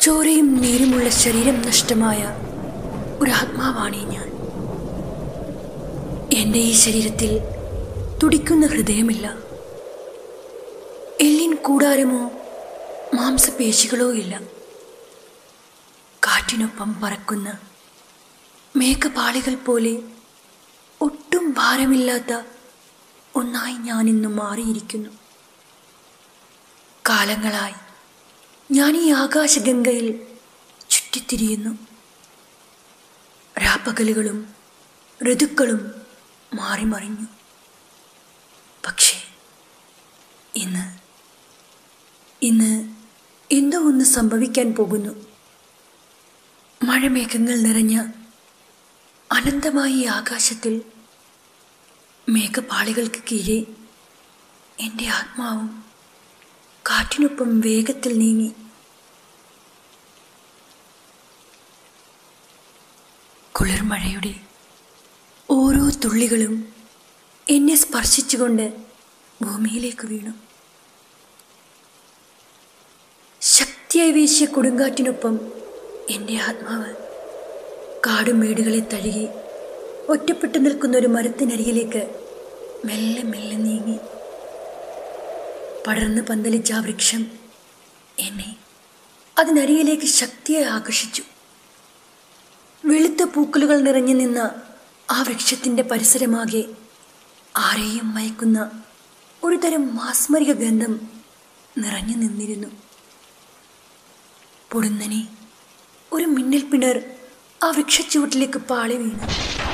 ചോരയും നീരുമുള്ള ശരീരം നഷ്ടമായ ഒരു ആത്മാവാണീ ഞാൻ എൻ്റെ ഈ ശരീരത്തിൽ തുടിക്കുന്ന ഹൃദയമില്ല എല്ലിൻ കൂടാരമോ മാംസപേശികളോ ഇല്ല കാറ്റിനൊപ്പം പറക്കുന്ന മേഘപാളികൾ പോലെ ഒട്ടും ഭാരമില്ലാത്ത ഒന്നായി ഞാനിന്ന് മാറിയിരിക്കുന്നു കാലങ്ങളായി ഞാൻ ഈ ആകാശഗംഗയിൽ ചുറ്റിത്തിരിയുന്നു രാപ്പകലുകളും ഋതുക്കളും മാറി മറിഞ്ഞു പക്ഷേ ഇന്ന് ഇന്ന് എന്തോ ഒന്ന് സംഭവിക്കാൻ പോകുന്നു മഴമേഘങ്ങൾ നിറഞ്ഞ അനന്തമായ ഈ ആകാശത്തിൽ മേഘപാളികൾക്ക് കീഴെ എൻ്റെ ആത്മാവും കാറ്റിനൊപ്പം വേഗത്തിൽ നീങ്ങി കുളിർമഴയുടെ ഓരോ തുള്ളികളും എന്നെ സ്പർശിച്ചുകൊണ്ട് ഭൂമിയിലേക്ക് വീണു ശക്തിയായി വീശിയ കൊടുങ്കാറ്റിനൊപ്പം എൻ്റെ ആത്മാവ് കാടും മേടുകളെ തഴുകി ഒറ്റപ്പെട്ടു നിൽക്കുന്ന ഒരു മരത്തിനരികിലേക്ക് മെല്ലെ മെല്ലെ നീങ്ങി പടർന്ന് പന്തലിച്ച ആ വൃക്ഷം എന്നെ അതിനരികിലേക്ക് ശക്തിയായി ആകർഷിച്ചു വെളുത്ത പൂക്കളുകൾ നിറഞ്ഞു നിന്ന ആ വൃക്ഷത്തിൻ്റെ പരിസരമാകെ ആരെയും മയക്കുന്ന ഒരുതരം മാസ്മരിക ഗന്ധം നിറഞ്ഞു നിന്നിരുന്നു പൊടുന്നനെ ഒരു മിന്നൽ പിണർ ആ വൃക്ഷച്ചുവട്ടിലേക്ക് പാളി വീണു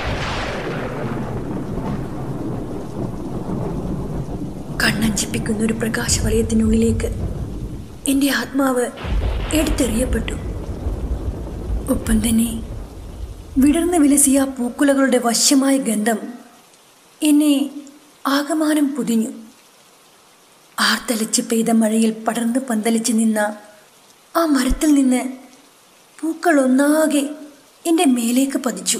കണ്ണഞ്ചിപ്പിക്കുന്ന ഒരു പ്രകാശവലയത്തിനുള്ളിലേക്ക് എൻ്റെ ആത്മാവ് എടുത്തെറിയപ്പെട്ടു ഒപ്പം തന്നെ വിടർന്ന് വിലസിയ ആ പൂക്കുലകളുടെ വശ്യമായ ഗന്ധം എന്നെ ആകമാനം പൊതിഞ്ഞു ആർത്തലച്ച് പെയ്ത മഴയിൽ പടർന്ന് പന്തലിച്ച് നിന്ന ആ മരത്തിൽ നിന്ന് പൂക്കൾ ഒന്നാകെ എൻ്റെ മേലേക്ക് പതിച്ചു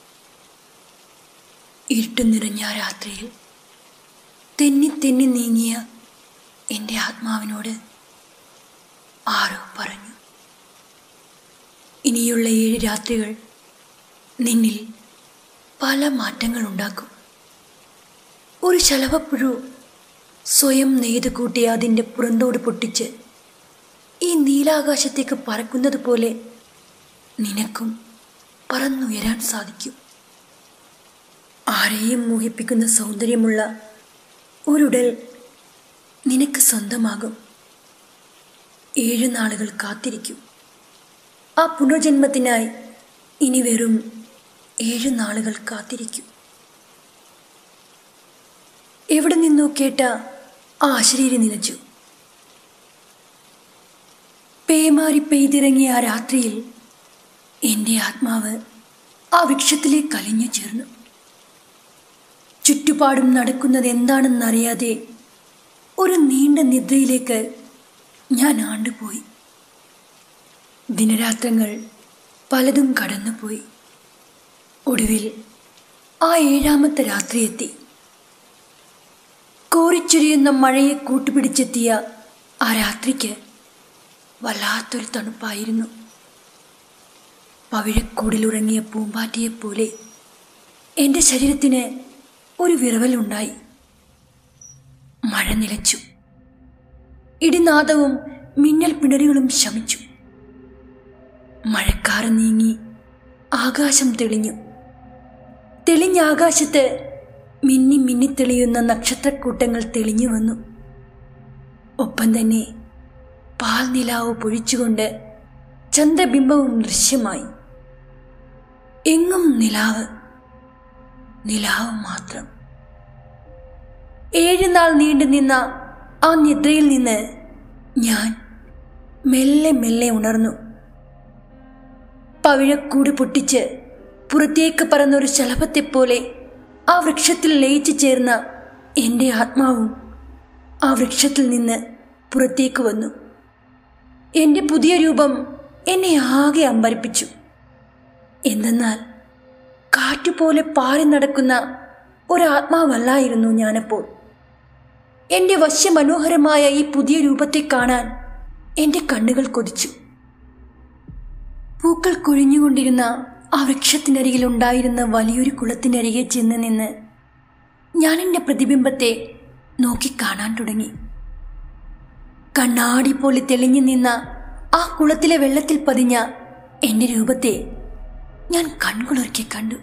ഇരുട്ട് നിറഞ്ഞ ആ രാത്രിയിൽ തെന്നി തെന്നി നീങ്ങിയ എൻ്റെ ആത്മാവിനോട് ആരോ പറഞ്ഞു ഇനിയുള്ള ഏഴ് രാത്രികൾ നിന്നിൽ പല മാറ്റങ്ങൾ ഉണ്ടാക്കും ഒരു ശലഭപ്പുഴു സ്വയം നെയ്ത് കൂട്ടിയ അതിൻ്റെ പുറന്തോട് പൊട്ടിച്ച് ഈ നീലാകാശത്തേക്ക് പറക്കുന്നത് പോലെ നിനക്കും പറന്നുയരാൻ സാധിക്കും ആരെയും മോഹിപ്പിക്കുന്ന സൗന്ദര്യമുള്ള ഒരുടൽ നിനക്ക് സ്വന്തമാകും ഏഴ് നാളുകൾ കാത്തിരിക്കും ആ പുനർജന്മത്തിനായി ഇനി വെറും ഏഴ് നാളുകൾ കാത്തിരിക്കും എവിടെ നിന്നോ കേട്ട ആ അശരീരി നിലച്ചു പേമാരി പെയ്തിറങ്ങിയ ആ രാത്രിയിൽ എൻ്റെ ആത്മാവ് ആ വൃക്ഷത്തിലേക്ക് കലിഞ്ഞു ചേർന്നു ചുറ്റുപാടും നടക്കുന്നത് എന്താണെന്നറിയാതെ ഒരു നീണ്ട നിദ്രയിലേക്ക് ഞാൻ ആണ്ടുപോയി ദിനരാത്രങ്ങൾ പലതും കടന്നുപോയി ഒടുവിൽ ആ ഏഴാമത്തെ രാത്രി എത്തി കോരിച്ചൊരിയുന്ന മഴയെ കൂട്ടുപിടിച്ചെത്തിയ ആ രാത്രിക്ക് വല്ലാത്തൊരു തണുപ്പായിരുന്നു പവിഴക്കൂടിലുറങ്ങിയ പൂമ്പാറ്റയെപ്പോലെ എൻ്റെ ശരീരത്തിന് ഒരു വിറവലുണ്ടായി മഴ നിലച്ചു ഇടിനാദവും മിന്നൽ പിണരുകളും ശമിച്ചു മഴക്കാറ് നീങ്ങി ആകാശം തെളിഞ്ഞു തെളിഞ്ഞ ആകാശത്ത് മിന്നി മിന്നി തെളിയുന്ന നക്ഷത്രക്കൂട്ടങ്ങൾ തെളിഞ്ഞു വന്നു ഒപ്പം തന്നെ പാൽ നിലാവ് പൊഴിച്ചുകൊണ്ട് ചന്ദ്രബിംബവും ദൃശ്യമായി എങ്ങും നിലാവ് നിലാവ് മാത്രം ഏഴ് നാൾ നീണ്ടു നിന്ന ആ നിദ്രയിൽ നിന്ന് ഞാൻ മെല്ലെ മെല്ലെ ഉണർന്നു പവിഴക്കൂട് പൊട്ടിച്ച് പുറത്തേക്ക് പറന്നൊരു ശലഭത്തെപ്പോലെ ആ വൃക്ഷത്തിൽ ലയിച്ചു ചേർന്ന എൻ്റെ ആത്മാവും ആ വൃക്ഷത്തിൽ നിന്ന് പുറത്തേക്ക് വന്നു എൻ്റെ പുതിയ രൂപം എന്നെ ആകെ അമ്പരിപ്പിച്ചു എന്തെന്നാൽ കാറ്റുപോലെ പാറി നടക്കുന്ന ഒരാത്മാവല്ലായിരുന്നു ഞാനപ്പോൾ എൻ്റെ വശ്യമനോഹരമായ ഈ പുതിയ രൂപത്തെ കാണാൻ എൻ്റെ കണ്ണുകൾ കൊതിച്ചു പൂക്കൾ കൊഴിഞ്ഞുകൊണ്ടിരുന്ന ആ വൃക്ഷത്തിനരികിൽ ഉണ്ടായിരുന്ന വലിയൊരു കുളത്തിനരികെ ചെന്ന് നിന്ന് ഞാൻ എൻ്റെ പ്രതിബിംബത്തെ നോക്കിക്കാണാൻ തുടങ്ങി കണ്ണാടി പോലെ തെളിഞ്ഞു നിന്ന ആ കുളത്തിലെ വെള്ളത്തിൽ പതിഞ്ഞ എൻ്റെ രൂപത്തെ ഞാൻ കൺകുളിർക്കി കണ്ടു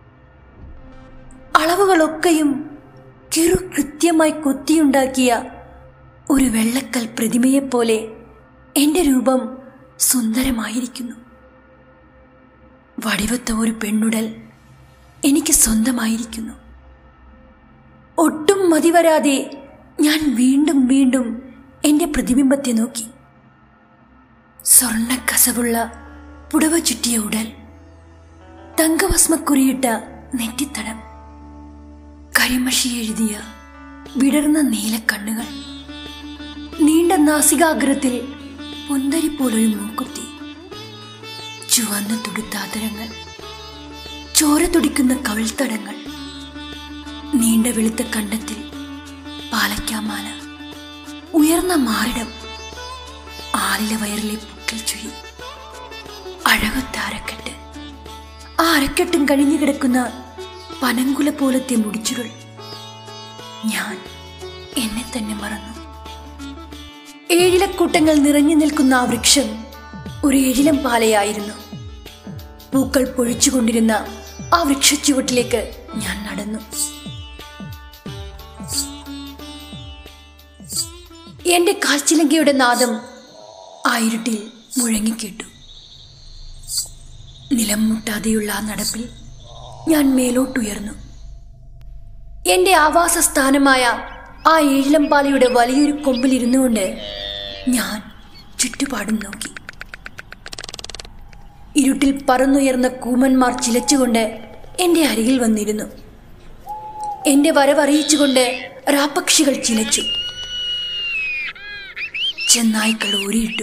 അളവുകളൊക്കെയും കിറു കൃത്യമായി കൊത്തിയുണ്ടാക്കിയ ഒരു വെള്ളക്കൽ പ്രതിമയെപ്പോലെ എൻ്റെ രൂപം സുന്ദരമായിരിക്കുന്നു വടിവത്ത ഒരു പെണ്ണുടൽ എനിക്ക് സ്വന്തമായിരിക്കുന്നു ഒട്ടും മതിവരാതെ ഞാൻ വീണ്ടും വീണ്ടും എൻ്റെ പ്രതിബിംബത്തെ നോക്കി സ്വർണ്ണക്കസവുള്ള പുടവ ചുറ്റിയ ഉടൽ തങ്കഭസ്മക്കുറിയിട്ട നെറ്റിത്തടം കരിമഷി എഴുതിയ വിടർന്ന നീലക്കണ്ണുകൾ നീണ്ട നാസികാഗ്രത്തിൽ പൊന്തരി പോലൊരു മൂക്കുത്തി ചുവന്ന തുടുത്താതരങ്ങൾ ചോര തുടിക്കുന്ന കവിൾത്തടങ്ങൾ നീണ്ട വെളുത്ത കണ്ടത്തിൽ പാലക്കാമാല ഉയർന്ന മാറിടം ആലില വയറിലെ പുക്കിൽ ചുഴി അഴകൊത്ത അരക്കെട്ട് ആ അരക്കെട്ടും കഴിഞ്ഞു കിടക്കുന്ന പനങ്കുല പോലത്തെ മുടിച്ചുകൾ ഞാൻ എന്നെ തന്നെ മറന്നു ഏഴിലക്കൂട്ടങ്ങൾ നിറഞ്ഞു നിൽക്കുന്ന ആ വൃക്ഷം ഒരു ഏഴിലം പാലയായിരുന്നു പൂക്കൾ പൊഴിച്ചുകൊണ്ടിരുന്ന ആ വൃക്ഷച്ചുവട്ടിലേക്ക് ഞാൻ നടന്നു എന്റെ കാൽച്ചിലങ്കയുടെ നാദം ആ ഇരുട്ടിൽ മുഴങ്ങിക്കേട്ടു നിലം മുട്ടാതെയുള്ള ആ നടപ്പിൽ ഞാൻ മേലോട്ടുയർന്നു എന്റെ ആവാസസ്ഥാനമായ ആ ഏഴിലമ്പാലയുടെ വലിയൊരു കൊമ്പിലിരുന്നു കൊണ്ട് ഞാൻ ചുറ്റുപാടും നോക്കി ഇരുട്ടിൽ പറന്നുയർന്ന കൂമന്മാർ ചിലച്ചുകൊണ്ട് എന്റെ അരികിൽ വന്നിരുന്നു എന്റെ വരവറിയിച്ചുകൊണ്ട് രാപ്പക്ഷികൾ ചിലച്ചു ചെന്നായ്ക്കൾ ഊരിയിട്ടു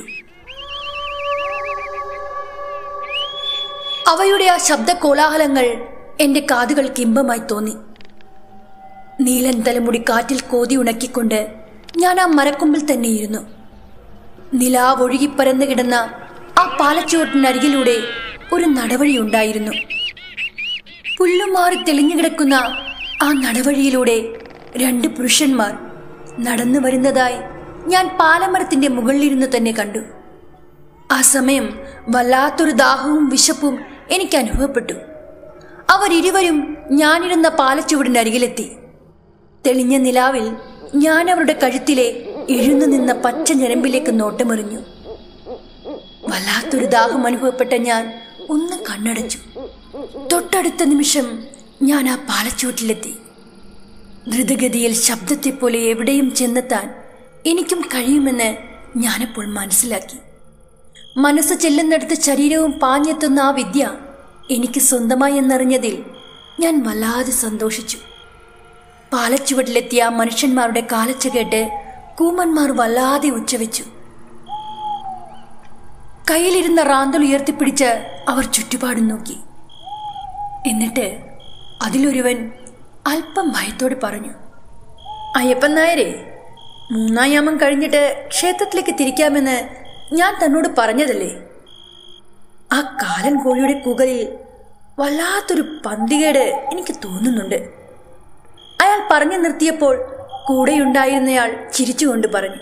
അവയുടെ ആ ശബ്ദ കോലാഹലങ്ങൾ എന്റെ കാതുകൾക്ക് ഇമ്പമായി തോന്നി നീലൻ തലമുടി കാറ്റിൽ കോതി ഉണക്കിക്കൊണ്ട് ഞാൻ ആ മരക്കൊമ്പിൽ തന്നെ ഇരുന്നു നിലാവൊഴുകി പരന്നു കിടന്ന ആ പാലച്ചുവട്ടിനരികിലൂടെ ഒരു നടവഴിയുണ്ടായിരുന്നു പുല്ലുമാറി തെളിഞ്ഞു കിടക്കുന്ന ആ നടവഴിയിലൂടെ രണ്ട് പുരുഷന്മാർ നടന്നു വരുന്നതായി ഞാൻ പാലമരത്തിന്റെ മുകളിലിരുന്ന് തന്നെ കണ്ടു ആ സമയം വല്ലാത്തൊരു ദാഹവും വിശപ്പും എനിക്ക് അനുഭവപ്പെട്ടു അവരിരുവരും ഞാനിരുന്ന പാലച്ചുവടിനരികിലെത്തി തെളിഞ്ഞ നിലാവിൽ ഞാൻ അവരുടെ കഴുത്തിലെ എഴുന്നു നിന്ന പച്ച ഞരമ്പിലേക്ക് നോട്ടമെറിഞ്ഞു വല്ലാത്തൊരു ദാഹം അനുഭവപ്പെട്ട ഞാൻ ഒന്ന് കണ്ണടച്ചു തൊട്ടടുത്ത നിമിഷം ഞാൻ ആ പാലച്ചുവട്ടിലെത്തി ദ്രുതഗതിയിൽ ശബ്ദത്തെ പോലെ എവിടെയും ചെന്നെത്താൻ എനിക്കും കഴിയുമെന്ന് ഞാനപ്പോൾ മനസ്സിലാക്കി മനസ്സ് ചെല്ലുന്നിടത്ത് ശരീരവും പാഞ്ഞെത്തുന്ന ആ വിദ്യ എനിക്ക് സ്വന്തമായി എന്നറിഞ്ഞതിൽ ഞാൻ വല്ലാതെ സന്തോഷിച്ചു പാലച്ചുവട്ടിലെത്തിയ ആ മനുഷ്യന്മാരുടെ കാലച്ച കേട്ട് കൂമന്മാർ വല്ലാതെ ഉച്ചവെച്ചു കയ്യിലിരുന്ന റാന്തൽ ഉയർത്തിപ്പിടിച്ച് അവർ ചുറ്റുപാടും നോക്കി എന്നിട്ട് അതിലൊരുവൻ അല്പം ഭയത്തോടെ പറഞ്ഞു അയ്യപ്പൻ നായരെ മൂന്നാം യാമം കഴിഞ്ഞിട്ട് ക്ഷേത്രത്തിലേക്ക് തിരിക്കാമെന്ന് ഞാൻ തന്നോട് പറഞ്ഞതല്ലേ ആ കാലൻ കോഴിയുടെ കുകലിൽ വല്ലാത്തൊരു പന്തികേട് എനിക്ക് തോന്നുന്നുണ്ട് അയാൾ പറഞ്ഞു നിർത്തിയപ്പോൾ കൂടെയുണ്ടായിരുന്നയാൾ ചിരിച്ചുകൊണ്ട് പറഞ്ഞു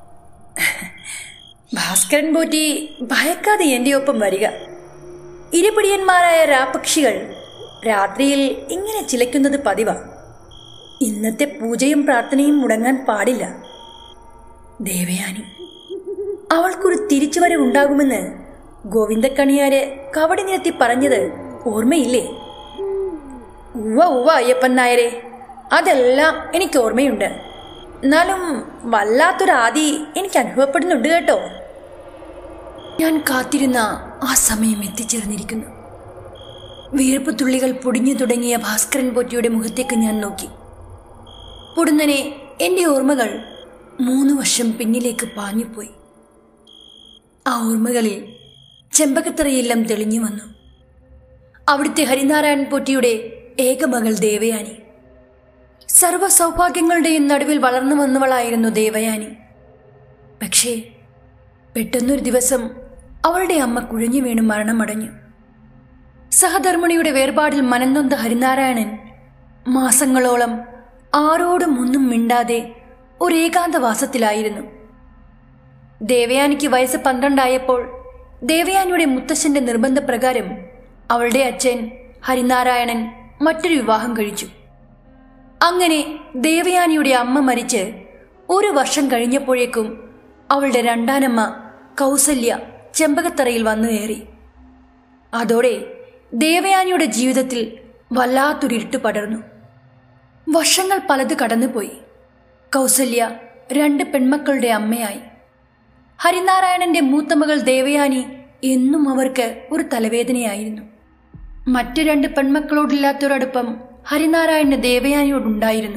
ഭാസ്കരൻ പോറ്റി ഭയക്കാതെ എൻ്റെ ഒപ്പം വരിക ഇരുപിടിയന്മാരായ രാപക്ഷികൾ രാത്രിയിൽ ഇങ്ങനെ ചിലയ്ക്കുന്നത് പതിവാ ഇന്നത്തെ പൂജയും പ്രാർത്ഥനയും മുടങ്ങാൻ പാടില്ല ദേവയാനി അവൾക്കൊരു തിരിച്ചുവരവ് ഉണ്ടാകുമെന്ന് ഗോവിന്ദക്കണിയാര് കവടി നിരത്തി പറഞ്ഞത് ഓർമ്മയില്ലേ ഉവ്വ ഉവ്വ അയ്യപ്പൻ നായരെ അതെല്ലാം എനിക്ക് ഓർമ്മയുണ്ട് എന്നാലും വല്ലാത്തൊരു ആദി എനിക്ക് അനുഭവപ്പെടുന്നുണ്ട് കേട്ടോ ഞാൻ കാത്തിരുന്ന ആ സമയം എത്തിച്ചേർന്നിരിക്കുന്നു വീർപ്പ് തുള്ളികൾ പൊടിഞ്ഞു തുടങ്ങിയ ഭാസ്കരൻ പോറ്റിയുടെ മുഖത്തേക്ക് ഞാൻ നോക്കി പൊടുന്നനെ എൻ്റെ ഓർമ്മകൾ മൂന്ന് വർഷം പിന്നിലേക്ക് പാഞ്ഞുപോയി ആ ഓർമ്മകളിൽ ചെമ്പകത്തറയെല്ലാം തെളിഞ്ഞു വന്നു അവിടുത്തെ ഹരിനാരായണൻ പോറ്റിയുടെ ഏകമകൾ ദേവയാനി സർവ സൗഭാഗ്യങ്ങളുടെയും നടുവിൽ വളർന്നു വന്നവളായിരുന്നു ദേവയാനി പക്ഷേ പെട്ടെന്നൊരു ദിവസം അവളുടെ അമ്മ കുഴഞ്ഞു വീണ് മരണമടഞ്ഞു സഹധർമ്മിണിയുടെ വേർപാടിൽ മനംനൊന്ത ഹരിനാരായണൻ മാസങ്ങളോളം ആരോടും ഒന്നും മിണ്ടാതെ ഒരു ഏകാന്തവാസത്തിലായിരുന്നു ദേവയാനിക്ക് വയസ്സ് പന്ത്രണ്ടായപ്പോൾ ദേവയാനിയുടെ മുത്തശ്ശന്റെ നിർബന്ധപ്രകാരം അവളുടെ അച്ഛൻ ഹരിനാരായണൻ മറ്റൊരു വിവാഹം കഴിച്ചു അങ്ങനെ ദേവയാനിയുടെ അമ്മ മരിച്ച് ഒരു വർഷം കഴിഞ്ഞപ്പോഴേക്കും അവളുടെ രണ്ടാനമ്മ കൗസല്യ ചെമ്പകത്തറയിൽ വന്നു കയറി അതോടെ ദേവയാനിയുടെ ജീവിതത്തിൽ വല്ലാത്തൊരിരുട്ട് പടർന്നു വർഷങ്ങൾ പലത് കടന്നുപോയി കൗസല്യ രണ്ട് പെൺമക്കളുടെ അമ്മയായി ഹരിനാരായണന്റെ മൂത്തമകൾ ദേവയാനി എന്നും അവർക്ക് ഒരു തലവേദനയായിരുന്നു മറ്റു രണ്ട് പെൺമക്കളോടില്ലാത്തൊരടുപ്പം ഹരിനാരായണന് ദേവയാനിയോടുണ്ടായിരുന്നു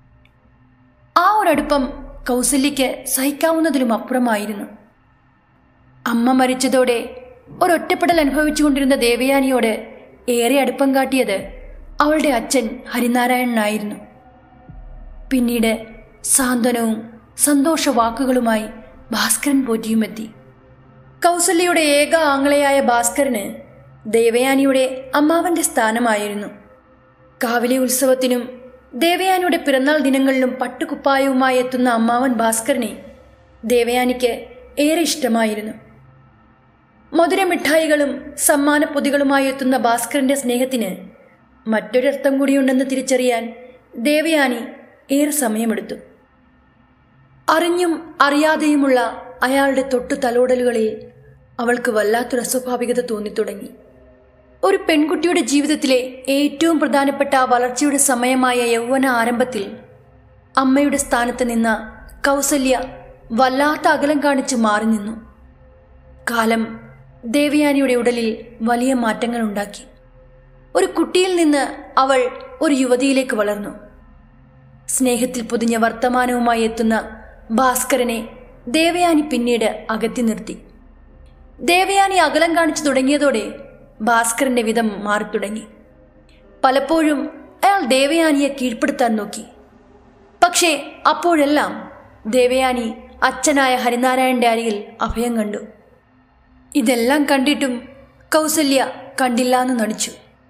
ആ ഒരടുപ്പം കൗസല്യയ്ക്ക് സഹിക്കാവുന്നതിലും അപ്പുറമായിരുന്നു അമ്മ മരിച്ചതോടെ ഒരൊറ്റപ്പെടൽ അനുഭവിച്ചുകൊണ്ടിരുന്ന ദേവയാനിയോട് ഏറെ അടുപ്പം കാട്ടിയത് അവളുടെ അച്ഛൻ ഹരിനാരായണനായിരുന്നു പിന്നീട് സാന്ത്വനവും സന്തോഷ വാക്കുകളുമായി ഭാസ്കരൻ പോറ്റിയുമെത്തി കൗസല്യയുടെ ഏക ആങ്ങളയായ ഭാസ്കരന് ദേവയാനിയുടെ അമ്മാവന്റെ സ്ഥാനമായിരുന്നു കാവിലെ ഉത്സവത്തിനും ദേവയാനിയുടെ പിറന്നാൾ ദിനങ്ങളിലും പട്ടുകുപ്പായവുമായി എത്തുന്ന അമ്മാവൻ ഭാസ്കരനെ ദേവയാനിക്ക് ഏറെ ഇഷ്ടമായിരുന്നു മധുരമിഠായികളും സമ്മാനപ്പൊതികളുമായി എത്തുന്ന ഭാസ്കരന്റെ സ്നേഹത്തിന് മറ്റൊരർത്ഥം കൂടിയുണ്ടെന്ന് തിരിച്ചറിയാൻ ദേവയാനി ഏറെ സമയമെടുത്തു അറിഞ്ഞും അറിയാതെയുമുള്ള അയാളുടെ തൊട്ടു തലോടലുകളിൽ അവൾക്ക് വല്ലാത്തൊരു അസ്വാഭാവികത തോന്നിത്തുടങ്ങി ഒരു പെൺകുട്ടിയുടെ ജീവിതത്തിലെ ഏറ്റവും പ്രധാനപ്പെട്ട ആ വളർച്ചയുടെ സമയമായ യൗവന ആരംഭത്തിൽ അമ്മയുടെ സ്ഥാനത്ത് നിന്ന കൗസല്യ വല്ലാത്ത അകലം കാണിച്ച് മാറി നിന്നു കാലം ദേവയാനിയുടെ ഉടലിൽ വലിയ മാറ്റങ്ങൾ ഉണ്ടാക്കി ഒരു കുട്ടിയിൽ നിന്ന് അവൾ ഒരു യുവതിയിലേക്ക് വളർന്നു സ്നേഹത്തിൽ പൊതിഞ്ഞ വർത്തമാനവുമായി എത്തുന്ന ഭാസ്കരനെ ദേവയാനി പിന്നീട് അകറ്റി നിർത്തി ദേവയാനി അകലം കാണിച്ചു തുടങ്ങിയതോടെ ഭാസ്കരന്റെ വിധം മാറിത്തുടങ്ങി പലപ്പോഴും അയാൾ ദേവയാനിയെ കീഴ്പ്പെടുത്താൻ നോക്കി പക്ഷേ അപ്പോഴെല്ലാം ദേവയാനി അച്ഛനായ ഹരിനാരായണന്റെ അരികിൽ അഭയം കണ്ടു ഇതെല്ലാം കണ്ടിട്ടും കൗസല്യ കണ്ടില്ലാന്ന് നടിച്ചു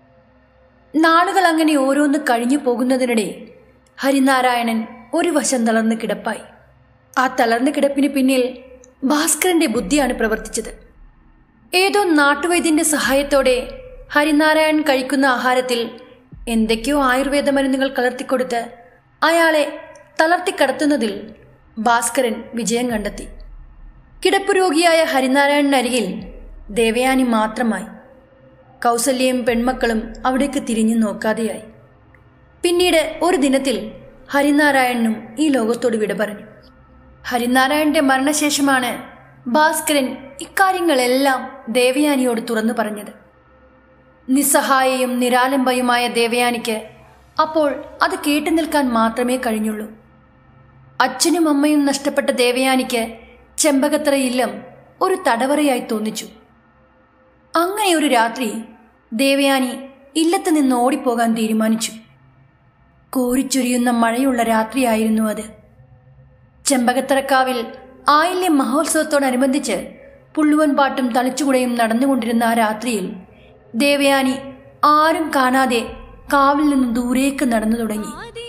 നാളുകൾ അങ്ങനെ ഓരോന്ന് കഴിഞ്ഞു പോകുന്നതിനിടെ ഹരിനാരായണൻ ഒരു വശം തളർന്ന് കിടപ്പായി ആ തളർന്ന കിടപ്പിന് പിന്നിൽ ഭാസ്കരന്റെ ബുദ്ധിയാണ് പ്രവർത്തിച്ചത് ഏതോ നാട്ടുവൈദ്യന്റെ സഹായത്തോടെ ഹരിനാരായണൻ കഴിക്കുന്ന ആഹാരത്തിൽ എന്തൊക്കെയോ ആയുർവേദ മരുന്നുകൾ കലർത്തിക്കൊടുത്ത് അയാളെ തളർത്തിക്കടത്തുന്നതിൽ ഭാസ്കരൻ വിജയം കണ്ടെത്തി കിടപ്പ് രോഗിയായ ഹരിനാരായണനരികിൽ ദേവയാനി മാത്രമായി കൗസല്യയും പെൺമക്കളും അവിടേക്ക് തിരിഞ്ഞു നോക്കാതെയായി പിന്നീട് ഒരു ദിനത്തിൽ ഹരിനാരായണനും ഈ ലോകത്തോട് വിട പറഞ്ഞു ഹരിനാരായണന്റെ മരണശേഷമാണ് ഭാസ്കരൻ ഇക്കാര്യങ്ങളെല്ലാം ദേവയാനിയോട് തുറന്നു പറഞ്ഞത് നിസ്സഹായയും നിരാലംബയുമായ ദേവയാനിക്ക് അപ്പോൾ അത് കേട്ടു നിൽക്കാൻ മാത്രമേ കഴിഞ്ഞുള്ളൂ അച്ഛനും അമ്മയും നഷ്ടപ്പെട്ട ദേവയാനിക്ക് ചെമ്പകത്തറ ഇല്ലം ഒരു തടവറയായി തോന്നിച്ചു അങ്ങനെ ഒരു രാത്രി ദേവയാനി ഇല്ലത്ത് നിന്ന് ഓടിപ്പോകാൻ തീരുമാനിച്ചു കോരിച്ചൊരിയുന്ന മഴയുള്ള രാത്രിയായിരുന്നു അത് ചെമ്പകത്തറക്കാവിൽ ആയില്യം മഹോത്സവത്തോടനുബന്ധിച്ച് പുള്ളുവൻ പാട്ടും തളിച്ചുകുടയും നടന്നുകൊണ്ടിരുന്ന ആ രാത്രിയിൽ ദേവയാനി ആരും കാണാതെ കാവിൽ നിന്ന് ദൂരേക്ക് നടന്നു തുടങ്ങി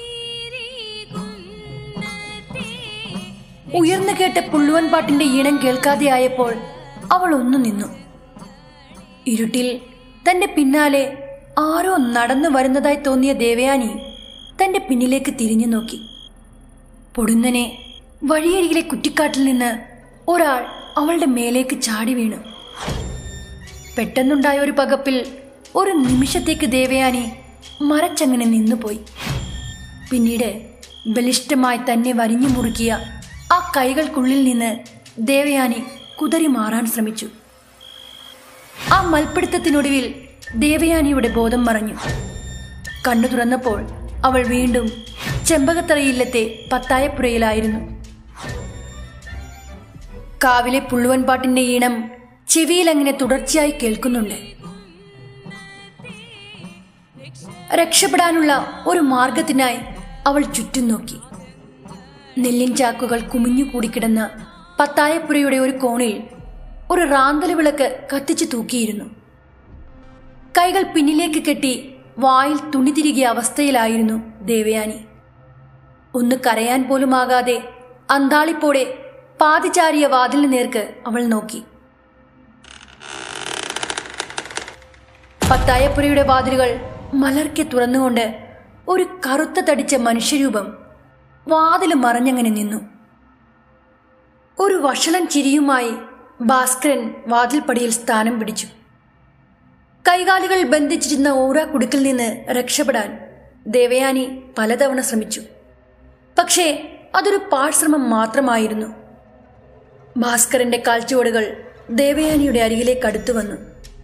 ഉയർന്നു കേട്ട പുള്ളുവൻ പാട്ടിന്റെ ഈണം കേൾക്കാതെയായപ്പോൾ അവൾ ഒന്നു നിന്നു ഇരുട്ടിൽ തന്റെ പിന്നാലെ ആരോ നടന്നു വരുന്നതായി തോന്നിയ ദേവയാനി തന്റെ പിന്നിലേക്ക് തിരിഞ്ഞു നോക്കി പൊടുന്നനെ വഴിയരികിലെ കുറ്റിക്കാട്ടിൽ നിന്ന് ഒരാൾ അവളുടെ മേലേക്ക് ചാടി വീണു പെട്ടെന്നുണ്ടായ ഒരു പകപ്പിൽ ഒരു നിമിഷത്തേക്ക് ദേവയാനി മരച്ചങ്ങനെ നിന്നുപോയി പിന്നീട് ബലിഷ്ഠമായി തന്നെ വരിഞ്ഞു മുറുക്കിയ ആ കൈകൾക്കുള്ളിൽ നിന്ന് ദേവയാനി കുതറി മാറാൻ ശ്രമിച്ചു ആ മൽപ്പിടുത്തത്തിനൊടുവിൽ ദേവയാനിയുടെ ബോധം മറഞ്ഞു കണ്ണു തുറന്നപ്പോൾ അവൾ വീണ്ടും ചെമ്പകത്തറയില്ലത്തെ പത്തായപ്പുരയിലായിരുന്നു കാവിലെ പുള്ളുവൻ പാട്ടിന്റെ ഈണം ചെവിയിൽ അങ്ങനെ തുടർച്ചയായി കേൾക്കുന്നുണ്ട് രക്ഷപ്പെടാനുള്ള ഒരു മാർഗത്തിനായി അവൾ ചുറ്റും നോക്കി നെല്ലിൻ ചാക്കുകൾ കുമിഞ്ഞു കൂടിക്കിടന്ന പത്തായപ്പുരയുടെ ഒരു കോണിൽ ഒരു റാന്തല വിളക്ക് കത്തിച്ചു തൂക്കിയിരുന്നു കൈകൾ പിന്നിലേക്ക് കെട്ടി വായിൽ തുണി തിരികിയ അവസ്ഥയിലായിരുന്നു ദേവയാനി ഒന്ന് കരയാൻ പോലുമാകാതെ അന്താളിപ്പോടെ പാതിചാരിയ വാതിലിന് നേർക്ക് അവൾ നോക്കി പത്തായപ്പുരയുടെ വാതിലുകൾ മലർക്കെ തുറന്നുകൊണ്ട് ഒരു കറുത്ത തടിച്ച മനുഷ്യരൂപം വാതില് മറഞ്ഞങ്ങനെ നിന്നു ഒരു വഷളൻ ചിരിയുമായി ഭാസ്കരൻ വാതിൽപ്പടിയിൽ സ്ഥാനം പിടിച്ചു കൈകാലുകൾ ബന്ധിച്ചിരുന്ന ഓറ കുടുക്കിൽ നിന്ന് രക്ഷപ്പെടാൻ ദേവയാനി പലതവണ ശ്രമിച്ചു പക്ഷേ അതൊരു പാഴ്ശ്രമം മാത്രമായിരുന്നു ഭാസ്കരന്റെ കാൽച്ചുവടുകൾ ദേവയാനിയുടെ അരികിലേക്ക് അടുത്തു വന്നു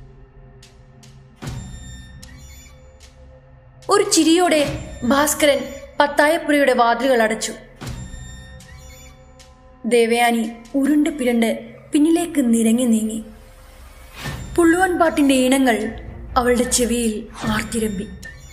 ഒരു ചിരിയോടെ ഭാസ്കരൻ പത്തായപ്പുരയുടെ വാതിലുകൾ അടച്ചു ദേവയാനി ഉരുണ്ട് പിരണ്ട് പിന്നിലേക്ക് നിരങ്ങി നീങ്ങി പുള്ളുവൻ പാട്ടിന്റെ ഈണങ്ങൾ അവളുടെ ചെവിയിൽ ആർത്തിരമ്പി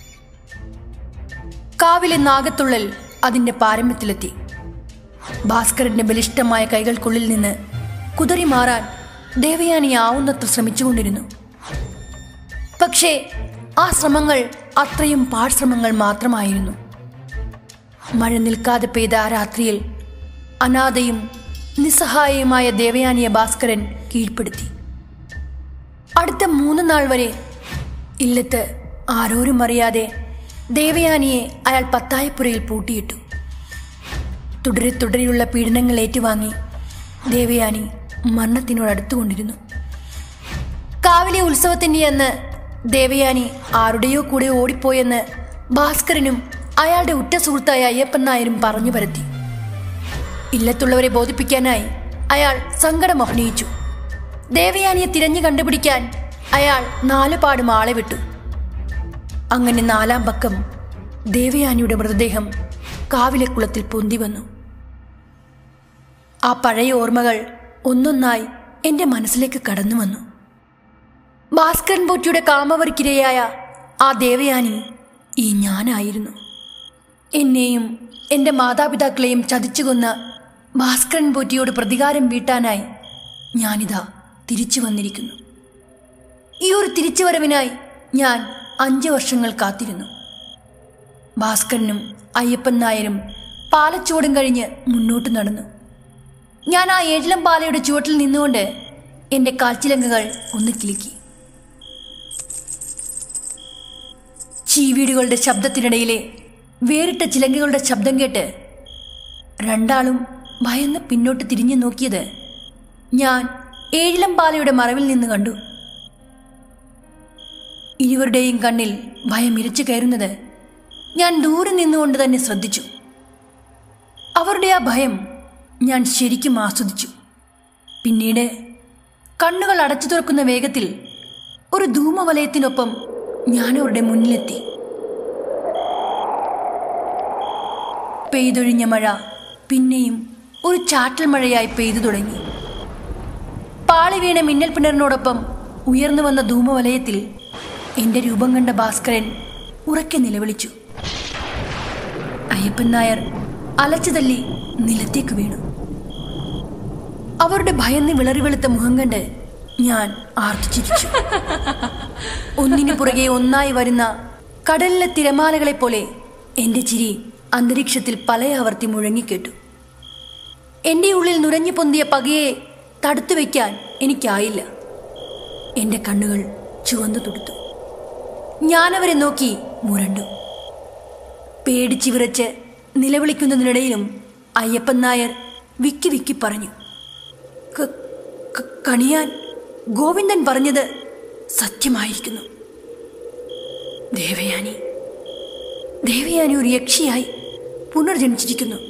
കാവിലെ നാഗത്തുള്ളൽ അതിന്റെ പാരമ്യത്തിലെത്തി ഭാസ്കരന്റെ ബലിഷ്ടമായ കൈകൾക്കുള്ളിൽ നിന്ന് കുതറി മാറാൻ ദേവയാനി ആവുന്നത്ര ശ്രമിച്ചുകൊണ്ടിരുന്നു പക്ഷേ ആ ശ്രമങ്ങൾ അത്രയും പാഴ്ശ്രമങ്ങൾ മാത്രമായിരുന്നു മഴ നിൽക്കാതെ പെയ്ത ആ രാത്രിയിൽ അനാഥയും നിസ്സഹായയുമായ ദേവയാനിയെ ഭാസ്കരൻ കീഴ്പ്പെടുത്തി അടുത്ത മൂന്ന് നാൾ വരെ ഇല്ലത്ത് ആരോരും അറിയാതെ ദേവയാനിയെ അയാൾ പത്തായപ്പുരയിൽ പൂട്ടിയിട്ടു തുടരെ തുടരെയുള്ള പീഡനങ്ങൾ ഏറ്റുവാങ്ങി ദേവയാനി മരണത്തിനോട് അടുത്തുകൊണ്ടിരുന്നു കാവിലെ ഉത്സവത്തിന്റെ അന്ന് ദേവയാനി ആരുടെയോ കൂടെ ഓടിപ്പോയെന്ന് ഭാസ്കരനും അയാളുടെ ഉറ്റ സുഹൃത്തായ അയ്യപ്പൻ നായരും പറഞ്ഞു പരത്തി ഇല്ലത്തുള്ളവരെ ബോധിപ്പിക്കാനായി അയാൾ സങ്കടം അഭിനയിച്ചു ദേവയാനിയെ തിരഞ്ഞു കണ്ടുപിടിക്കാൻ അയാൾ നാലുപാടും ആളെ വിട്ടു അങ്ങനെ നാലാം പക്കം ദേവയാനിയുടെ മൃതദേഹം കാവിലെ കുളത്തിൽ പൊന്തി വന്നു ആ പഴയ ഓർമ്മകൾ ഒന്നൊന്നായി എന്റെ മനസ്സിലേക്ക് കടന്നു വന്നു ഭാസ്കരൻ പോറ്റിയുടെ കാമവർക്കിരയായ ആ ദേവയാനി ഈ ഞാനായിരുന്നു എന്നെയും എൻ്റെ മാതാപിതാക്കളെയും ചതിച്ചു കൊന്ന ഭാസ്കരൻ പോറ്റിയോട് പ്രതികാരം വീട്ടാനായി ഞാനിതാ തിരിച്ചു വന്നിരിക്കുന്നു ഈ ഒരു തിരിച്ചുവരവിനായി ഞാൻ അഞ്ച് വർഷങ്ങൾ കാത്തിരുന്നു ഭാസ്കരനും അയ്യപ്പൻ നായരും പാലച്ചുവടും കഴിഞ്ഞ് മുന്നോട്ട് നടന്നു ഞാൻ ആ ഏഴിലം പാലയുടെ ചുവട്ടിൽ നിന്നുകൊണ്ട് എൻ്റെ കാൽച്ചിലങ്കകൾ ഒന്ന് കിലുക്കി ചീവീടുകളുടെ ശബ്ദത്തിനിടയിലെ വേറിട്ട ചിലങ്കകളുടെ ശബ്ദം കേട്ട് രണ്ടാളും ഭയന്ന് പിന്നോട്ട് തിരിഞ്ഞു നോക്കിയത് ഞാൻ ഏഴിലം പാലയുടെ മറവിൽ നിന്ന് കണ്ടു ഇരുവരുടെയും കണ്ണിൽ ഭയം ഇരച്ചു കയറുന്നത് ഞാൻ ദൂരെ നിന്നുകൊണ്ട് തന്നെ ശ്രദ്ധിച്ചു അവരുടെ ആ ഭയം ഞാൻ ശരിക്കും ആസ്വദിച്ചു പിന്നീട് കണ്ണുകൾ അടച്ചു തുറക്കുന്ന വേഗത്തിൽ ഒരു ധൂമവലയത്തിനൊപ്പം ഞാൻ അവരുടെ മുന്നിലെത്തി പെയ്തൊഴിഞ്ഞ മഴ പിന്നെയും ഒരു ചാറ്റൽ മഴയായി പെയ്തു തുടങ്ങി പാളി വീണ മിന്നൽ പിണറിനോടൊപ്പം ഉയർന്നു വന്ന ധൂമവലയത്തിൽ എന്റെ രൂപം കണ്ട ഭാസ്കരൻ ഉറക്കെ നിലവിളിച്ചു അയ്യപ്പൻ നായർ അലച്ചു തല്ലി നിലത്തേക്ക് വീണു അവരുടെ ഭയന്ന് വിളറി വെളുത്ത മുഖം കണ്ട് ഞാൻ ആർത്തിച്ചിരിച്ചു ഒന്നിനു പുറകെ ഒന്നായി വരുന്ന കടലിലെ തിരമാലകളെ പോലെ എന്റെ ചിരി അന്തരീക്ഷത്തിൽ പലയാവർത്തി മുഴങ്ങിക്കേട്ടു എന്റെ ഉള്ളിൽ നുരഞ്ഞു പൊന്തിയ പകയെ തടുത്തു വയ്ക്കാൻ എനിക്കായില്ല എന്റെ കണ്ണുകൾ ചുവന്നു തുടുത്തു ഞാനവരെ നോക്കി മുരണ്ടു പേടിച്ച് വിറച്ച് നിലവിളിക്കുന്നതിനിടയിലും അയ്യപ്പൻ നായർ വിക്കി വിക്കി പറഞ്ഞു "ക- ക- കണിയാൻ ഗോവിന്ദൻ പറഞ്ഞത് സത്യമായിരിക്കുന്നു ദേവയാനി ദേവയാനി ഒരു യക്ഷിയായി പുനർജനിച്ചിരിക്കുന്നു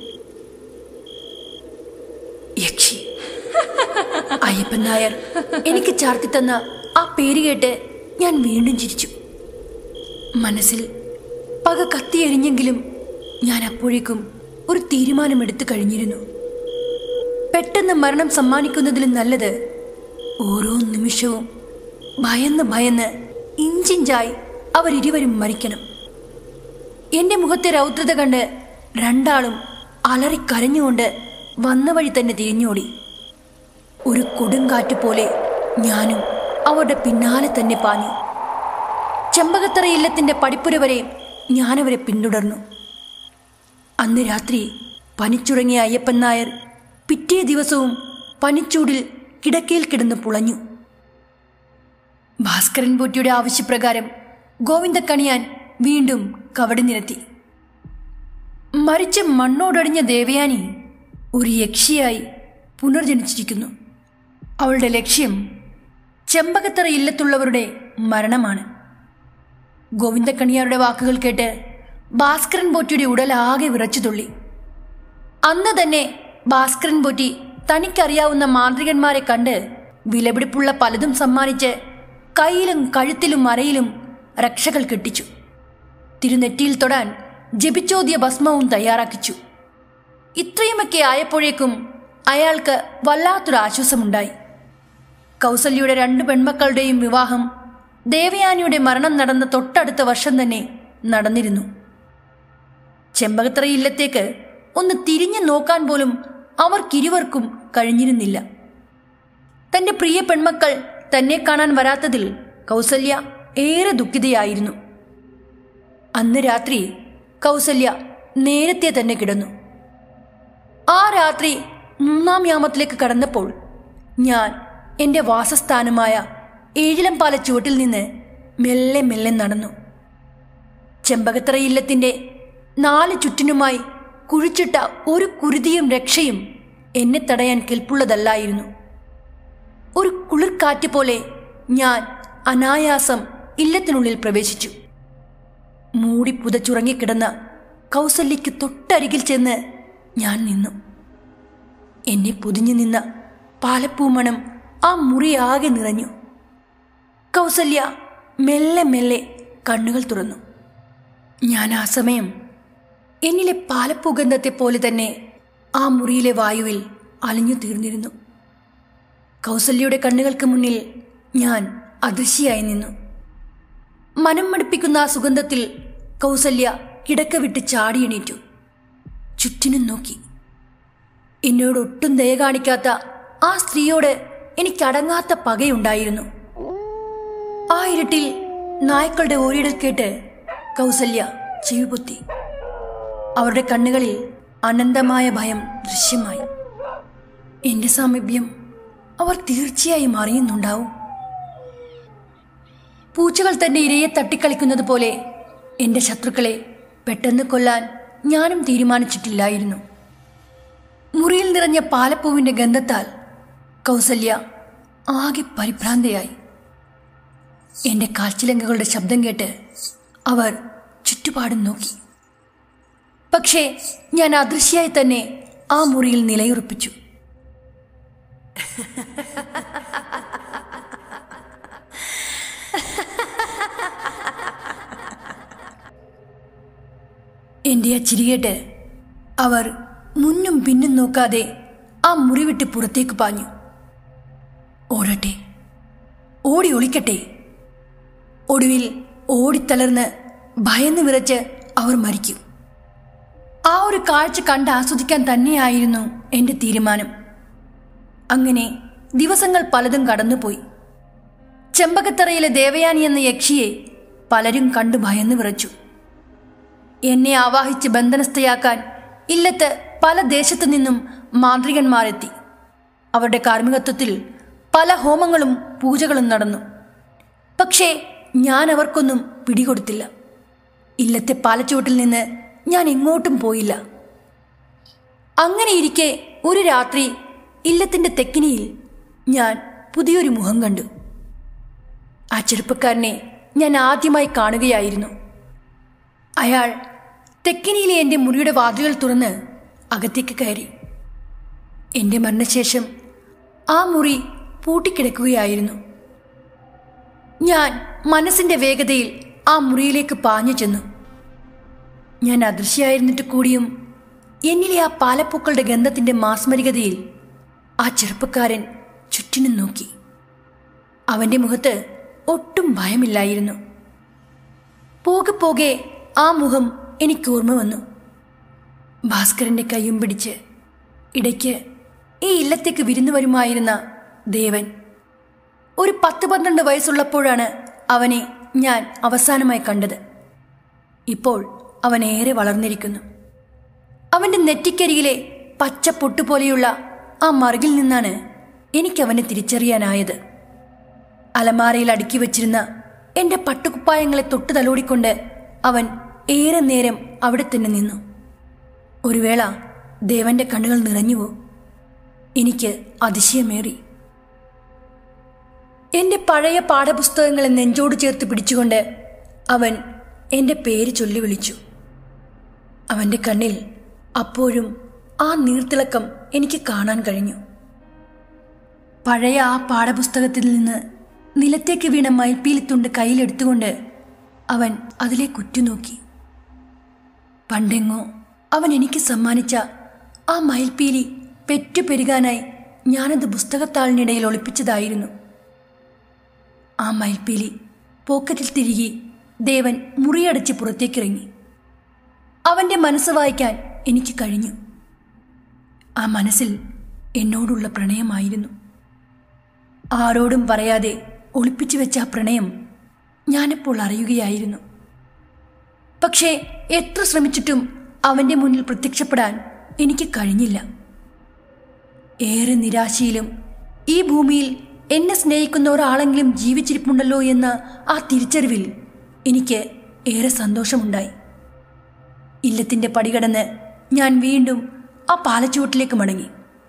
യക്ഷി അയ്യപ്പൻ നായർ എനിക്ക് ചാർത്തി തന്ന ആ പേര് കേട്ട് ഞാൻ വീണ്ടും ചിരിച്ചു മനസ്സിൽ പക കത്തിയെരിഞ്ഞെങ്കിലും ഞാൻ അപ്പോഴേക്കും ഒരു തീരുമാനമെടുത്തു കഴിഞ്ഞിരുന്നു പെട്ടെന്ന് മരണം സമ്മാനിക്കുന്നതിലും നല്ലത് ഓരോ നിമിഷവും ഭയന്ന് ഭയന്ന് ഇഞ്ചിഞ്ചായി അവരിരുവരും മരിക്കണം എന്റെ മുഖത്തെ രൗദ്രത കണ്ട് രണ്ടാളും അലറിക്കരഞ്ഞുകൊണ്ട് വന്ന വഴി തന്നെ തിരിഞ്ഞോടി ഒരു കൊടുങ്കാറ്റ് പോലെ ഞാനും അവരുടെ പിന്നാലെ തന്നെ പാഞ്ഞു ചെമ്പകത്തറ ഇല്ലത്തിന്റെ പടിപ്പുര വരെ ഞാനവരെ പിന്തുടർന്നു അന്ന് രാത്രി പനിച്ചുറങ്ങിയ അയ്യപ്പൻ നായർ പിറ്റേ ദിവസവും പനിച്ചൂടിൽ കിടക്കയിൽ കിടന്ന് പുളഞ്ഞു ഭാസ്കരൻ പോറ്റിയുടെ ആവശ്യപ്രകാരം ഗോവിന്ദക്കണിയാൻ വീണ്ടും കവടി നിരത്തി മരിച്ച മണ്ണോടടിഞ്ഞ ദേവയാനി ഒരു യക്ഷിയായി പുനർജനിച്ചിരിക്കുന്നു അവളുടെ ലക്ഷ്യം ചെമ്പകത്തറ ഇല്ലത്തുള്ളവരുടെ മരണമാണ് ഗോവിന്ദക്കണിയാരുടെ വാക്കുകൾ കേട്ട് ഭാസ്കരൻ പോറ്റിയുടെ ഉടലാകെ വിറച്ചു തുള്ളി അന്ന് തന്നെ ഭാസ്കരൻ പോറ്റി തനിക്കറിയാവുന്ന മാന്ത്രികന്മാരെ കണ്ട് വിലപിടിപ്പുള്ള പലതും സമ്മാനിച്ച് കയ്യിലും കഴുത്തിലും മരയിലും രക്ഷകൾ കെട്ടിച്ചു തിരുനെറ്റിയിൽ തൊടാൻ ജപിച്ചോദ്യ ഭസ്മവും തയ്യാറാക്കിച്ചു ഇത്രയുമൊക്കെ ആയപ്പോഴേക്കും അയാൾക്ക് വല്ലാത്തൊരു ആശ്വാസമുണ്ടായി കൗസല്യയുടെ രണ്ട് പെൺമക്കളുടെയും വിവാഹം ദേവയാനിയുടെ മരണം നടന്ന തൊട്ടടുത്ത വർഷം തന്നെ നടന്നിരുന്നു ചെമ്പകത്തറ ഇല്ലത്തേക്ക് ഒന്ന് തിരിഞ്ഞു നോക്കാൻ പോലും അവർക്കിരുവർക്കും കഴിഞ്ഞിരുന്നില്ല തന്റെ പ്രിയ പെൺമക്കൾ തന്നെ കാണാൻ വരാത്തതിൽ കൗസല്യ ഏറെ ദുഃഖിതയായിരുന്നു അന്ന് രാത്രി കൗസല്യ നേരത്തെ തന്നെ കിടന്നു ആ രാത്രി മൂന്നാം യാമത്തിലേക്ക് കടന്നപ്പോൾ ഞാൻ എൻ്റെ വാസസ്ഥാനമായ ഏഴിലംപാല ചുവട്ടിൽ നിന്ന് മെല്ലെ മെല്ലെ നടന്നു ചെമ്പകത്തറ ഇല്ലത്തിൻ്റെ നാല് ചുറ്റിനുമായി കുഴിച്ചിട്ട ഒരു കുരുതിയും രക്ഷയും എന്നെ തടയാൻ കെൽപ്പുള്ളതല്ലായിരുന്നു ഒരു കുളിർക്കാറ്റ് പോലെ ഞാൻ അനായാസം ഇല്ലത്തിനുള്ളിൽ പ്രവേശിച്ചു മൂടി പുതച്ചുറങ്ങിക്കിടന്ന കൗസല്യയ്ക്ക് തൊട്ടരികിൽ ചെന്ന് ഞാൻ നിന്നു എന്നെ പൊതിഞ്ഞു നിന്ന പാലപ്പൂമണം ആ മുറിയാകെ നിറഞ്ഞു കൗസല്യ മെല്ലെ മെല്ലെ കണ്ണുകൾ തുറന്നു ഞാൻ ആ സമയം എന്നിലെ പാലപ്പുഗന്ധത്തെ പോലെ തന്നെ ആ മുറിയിലെ വായുവിൽ അലിഞ്ഞു തീർന്നിരുന്നു കൗസല്യയുടെ കണ്ണുകൾക്ക് മുന്നിൽ ഞാൻ അദൃശ്യയായി നിന്നു മനം മടുപ്പിക്കുന്ന ആ സുഗന്ധത്തിൽ കൗസല്യ കിടക്ക വിട്ട് ചാടി എണീറ്റു ചുറ്റിനും നോക്കി എന്നോട് ഒട്ടും ദയ കാണിക്കാത്ത ആ സ്ത്രീയോട് എനിക്കടങ്ങാത്ത പകയുണ്ടായിരുന്നു ആ ഇരുട്ടിൽ നായ്ക്കളുടെ ഓരിടൽ കേട്ട് കൗസല്യ ചെവിപൊത്തി അവരുടെ കണ്ണുകളിൽ അനന്തമായ ഭയം ദൃശ്യമായി എന്റെ സാമീപ്യം അവർ തീർച്ചയായും അറിയുന്നുണ്ടാവും പൂച്ചകൾ തന്റെ ഇരയെ തട്ടിക്കളിക്കുന്നത് പോലെ എന്റെ ശത്രുക്കളെ പെട്ടെന്ന് കൊല്ലാൻ ഞാനും തീരുമാനിച്ചിട്ടില്ലായിരുന്നു മുറിയിൽ നിറഞ്ഞ പാലപ്പൂവിന്റെ ഗന്ധത്താൽ കൗസല്യ ആകെ പരിഭ്രാന്തയായി എന്റെ കാൽച്ചിലങ്കകളുടെ ശബ്ദം കേട്ട് അവർ ചുറ്റുപാടും നോക്കി പക്ഷേ ഞാൻ അദൃശ്യയായി തന്നെ ആ മുറിയിൽ നിലയുറപ്പിച്ചു എന്റെ ആ ചിരികേട്ട് അവർ മുന്നും പിന്നും നോക്കാതെ ആ മുറി വിട്ട് പുറത്തേക്ക് പാഞ്ഞു ഓടട്ടെ ഓടി ഒളിക്കട്ടെ ഒടുവിൽ ഓടിത്തളർന്ന് ഭയന്ന് വിറച്ച് അവർ മരിക്കും ആ ഒരു കാഴ്ച കണ്ട് ആസ്വദിക്കാൻ തന്നെയായിരുന്നു എൻ്റെ തീരുമാനം അങ്ങനെ ദിവസങ്ങൾ പലതും കടന്നുപോയി ചെമ്പകത്തറയിലെ ദേവയാനി എന്ന യക്ഷിയെ പലരും കണ്ടു ഭയന്ന് വിറച്ചു എന്നെ ആവാഹിച്ച് ബന്ധനസ്ഥയാക്കാൻ ഇല്ലത്ത് പല ദേശത്തു നിന്നും മാന്ത്രികന്മാരെത്തി അവരുടെ കാർമ്മികത്വത്തിൽ പല ഹോമങ്ങളും പൂജകളും നടന്നു പക്ഷേ ഞാൻ അവർക്കൊന്നും പിടികൊടുത്തില്ല ഇല്ലത്തെ പാലച്ചുവട്ടിൽ നിന്ന് ഞാൻ എങ്ങോട്ടും പോയില്ല അങ്ങനെ ഇരിക്കെ ഒരു രാത്രി ഇല്ലത്തിന്റെ തെക്കിനിയിൽ ഞാൻ പുതിയൊരു മുഖം കണ്ടു ആ ചെറുപ്പക്കാരനെ ഞാൻ ആദ്യമായി കാണുകയായിരുന്നു അയാൾ തെക്കിനിയിലെ എൻ്റെ മുറിയുടെ വാതിലുകൾ തുറന്ന് അകത്തേക്ക് കയറി എൻ്റെ മരണശേഷം ആ മുറി പൂട്ടിക്കിടക്കുകയായിരുന്നു ഞാൻ മനസ്സിൻ്റെ വേഗതയിൽ ആ മുറിയിലേക്ക് പാഞ്ഞു ചെന്നു ഞാൻ അദൃശ്യമായിരുന്നിട്ട് കൂടിയും എന്നിലെ ആ പാലപ്പൂക്കളുടെ ഗന്ധത്തിൻ്റെ മാസ്മരികതയിൽ ആ ചെറുപ്പക്കാരൻ ചുറ്റിനും നോക്കി അവൻ്റെ മുഖത്ത് ഒട്ടും ഭയമില്ലായിരുന്നു പോകെ പോകെ ആ മുഖം എനിക്ക് ഓർമ്മ വന്നു ഭാസ്കരന്റെ കൈയും പിടിച്ച് ഇടയ്ക്ക് ഈ ഇല്ലത്തേക്ക് വിരുന്നു വരുമായിരുന്ന ദേവൻ ഒരു പത്ത് പന്ത്രണ്ട് വയസ്സുള്ളപ്പോഴാണ് അവനെ ഞാൻ അവസാനമായി കണ്ടത് ഇപ്പോൾ അവൻ ഏറെ വളർന്നിരിക്കുന്നു അവന്റെ നെറ്റിക്കരികിലെ പച്ച പൊട്ടുപോലെയുള്ള ആ മറുകിൽ നിന്നാണ് എനിക്കവനെ തിരിച്ചറിയാനായത് അലമാരയിൽ അടുക്കി വച്ചിരുന്ന എന്റെ പട്ടുകുപ്പായങ്ങളെ തൊട്ടു തലോടിക്കൊണ്ട് അവൻ ഏറെ നേരം അവിടെ തന്നെ നിന്നു ഒരു വേള ദേവന്റെ കണ്ണുകൾ നിറഞ്ഞുവോ എനിക്ക് അതിശയമേറി എന്റെ പഴയ പാഠപുസ്തകങ്ങളെ നെഞ്ചോട് ചേർത്ത് പിടിച്ചുകൊണ്ട് അവൻ എന്റെ പേര് ചൊല്ലി വിളിച്ചു അവന്റെ കണ്ണിൽ അപ്പോഴും ആ നീർത്തിളക്കം എനിക്ക് കാണാൻ കഴിഞ്ഞു പഴയ ആ പാഠപുസ്തകത്തിൽ നിന്ന് നിലത്തേക്ക് വീണ മയിൽപ്പീലിത്തുണ്ട് കയ്യിലെടുത്തുകൊണ്ട് അവൻ അതിലേക്ക് ഉറ്റുനോക്കി പണ്ടെങ്ങോ അവൻ എനിക്ക് സമ്മാനിച്ച ആ മയിൽപ്പീലി പെറ്റുപെരുകാനായി ഞാനത് പുസ്തകത്താളിനിടയിൽ ഒളിപ്പിച്ചതായിരുന്നു ആ മയിൽപ്പീലി പോക്കറ്റിൽ തിരികെ ദേവൻ മുറിയടച്ച് പുറത്തേക്കിറങ്ങി അവന്റെ മനസ്സ് വായിക്കാൻ എനിക്ക് കഴിഞ്ഞു ആ മനസ്സിൽ എന്നോടുള്ള പ്രണയമായിരുന്നു ആരോടും പറയാതെ ഒളിപ്പിച്ചു വെച്ച ആ പ്രണയം ഞാനിപ്പോൾ അറിയുകയായിരുന്നു പക്ഷേ എത്ര ശ്രമിച്ചിട്ടും അവന്റെ മുന്നിൽ പ്രത്യക്ഷപ്പെടാൻ എനിക്ക് കഴിഞ്ഞില്ല ഏറെ നിരാശയിലും ഈ ഭൂമിയിൽ എന്നെ സ്നേഹിക്കുന്ന ഒരാളെങ്കിലും ജീവിച്ചിരിപ്പുണ്ടല്ലോ എന്ന ആ തിരിച്ചറിവിൽ എനിക്ക് ഏറെ സന്തോഷമുണ്ടായി ഇല്ലത്തിന്റെ പടികടന്ന് ഞാൻ വീണ്ടും ആ പാലച്ചുവട്ടിലേക്ക് മടങ്ങി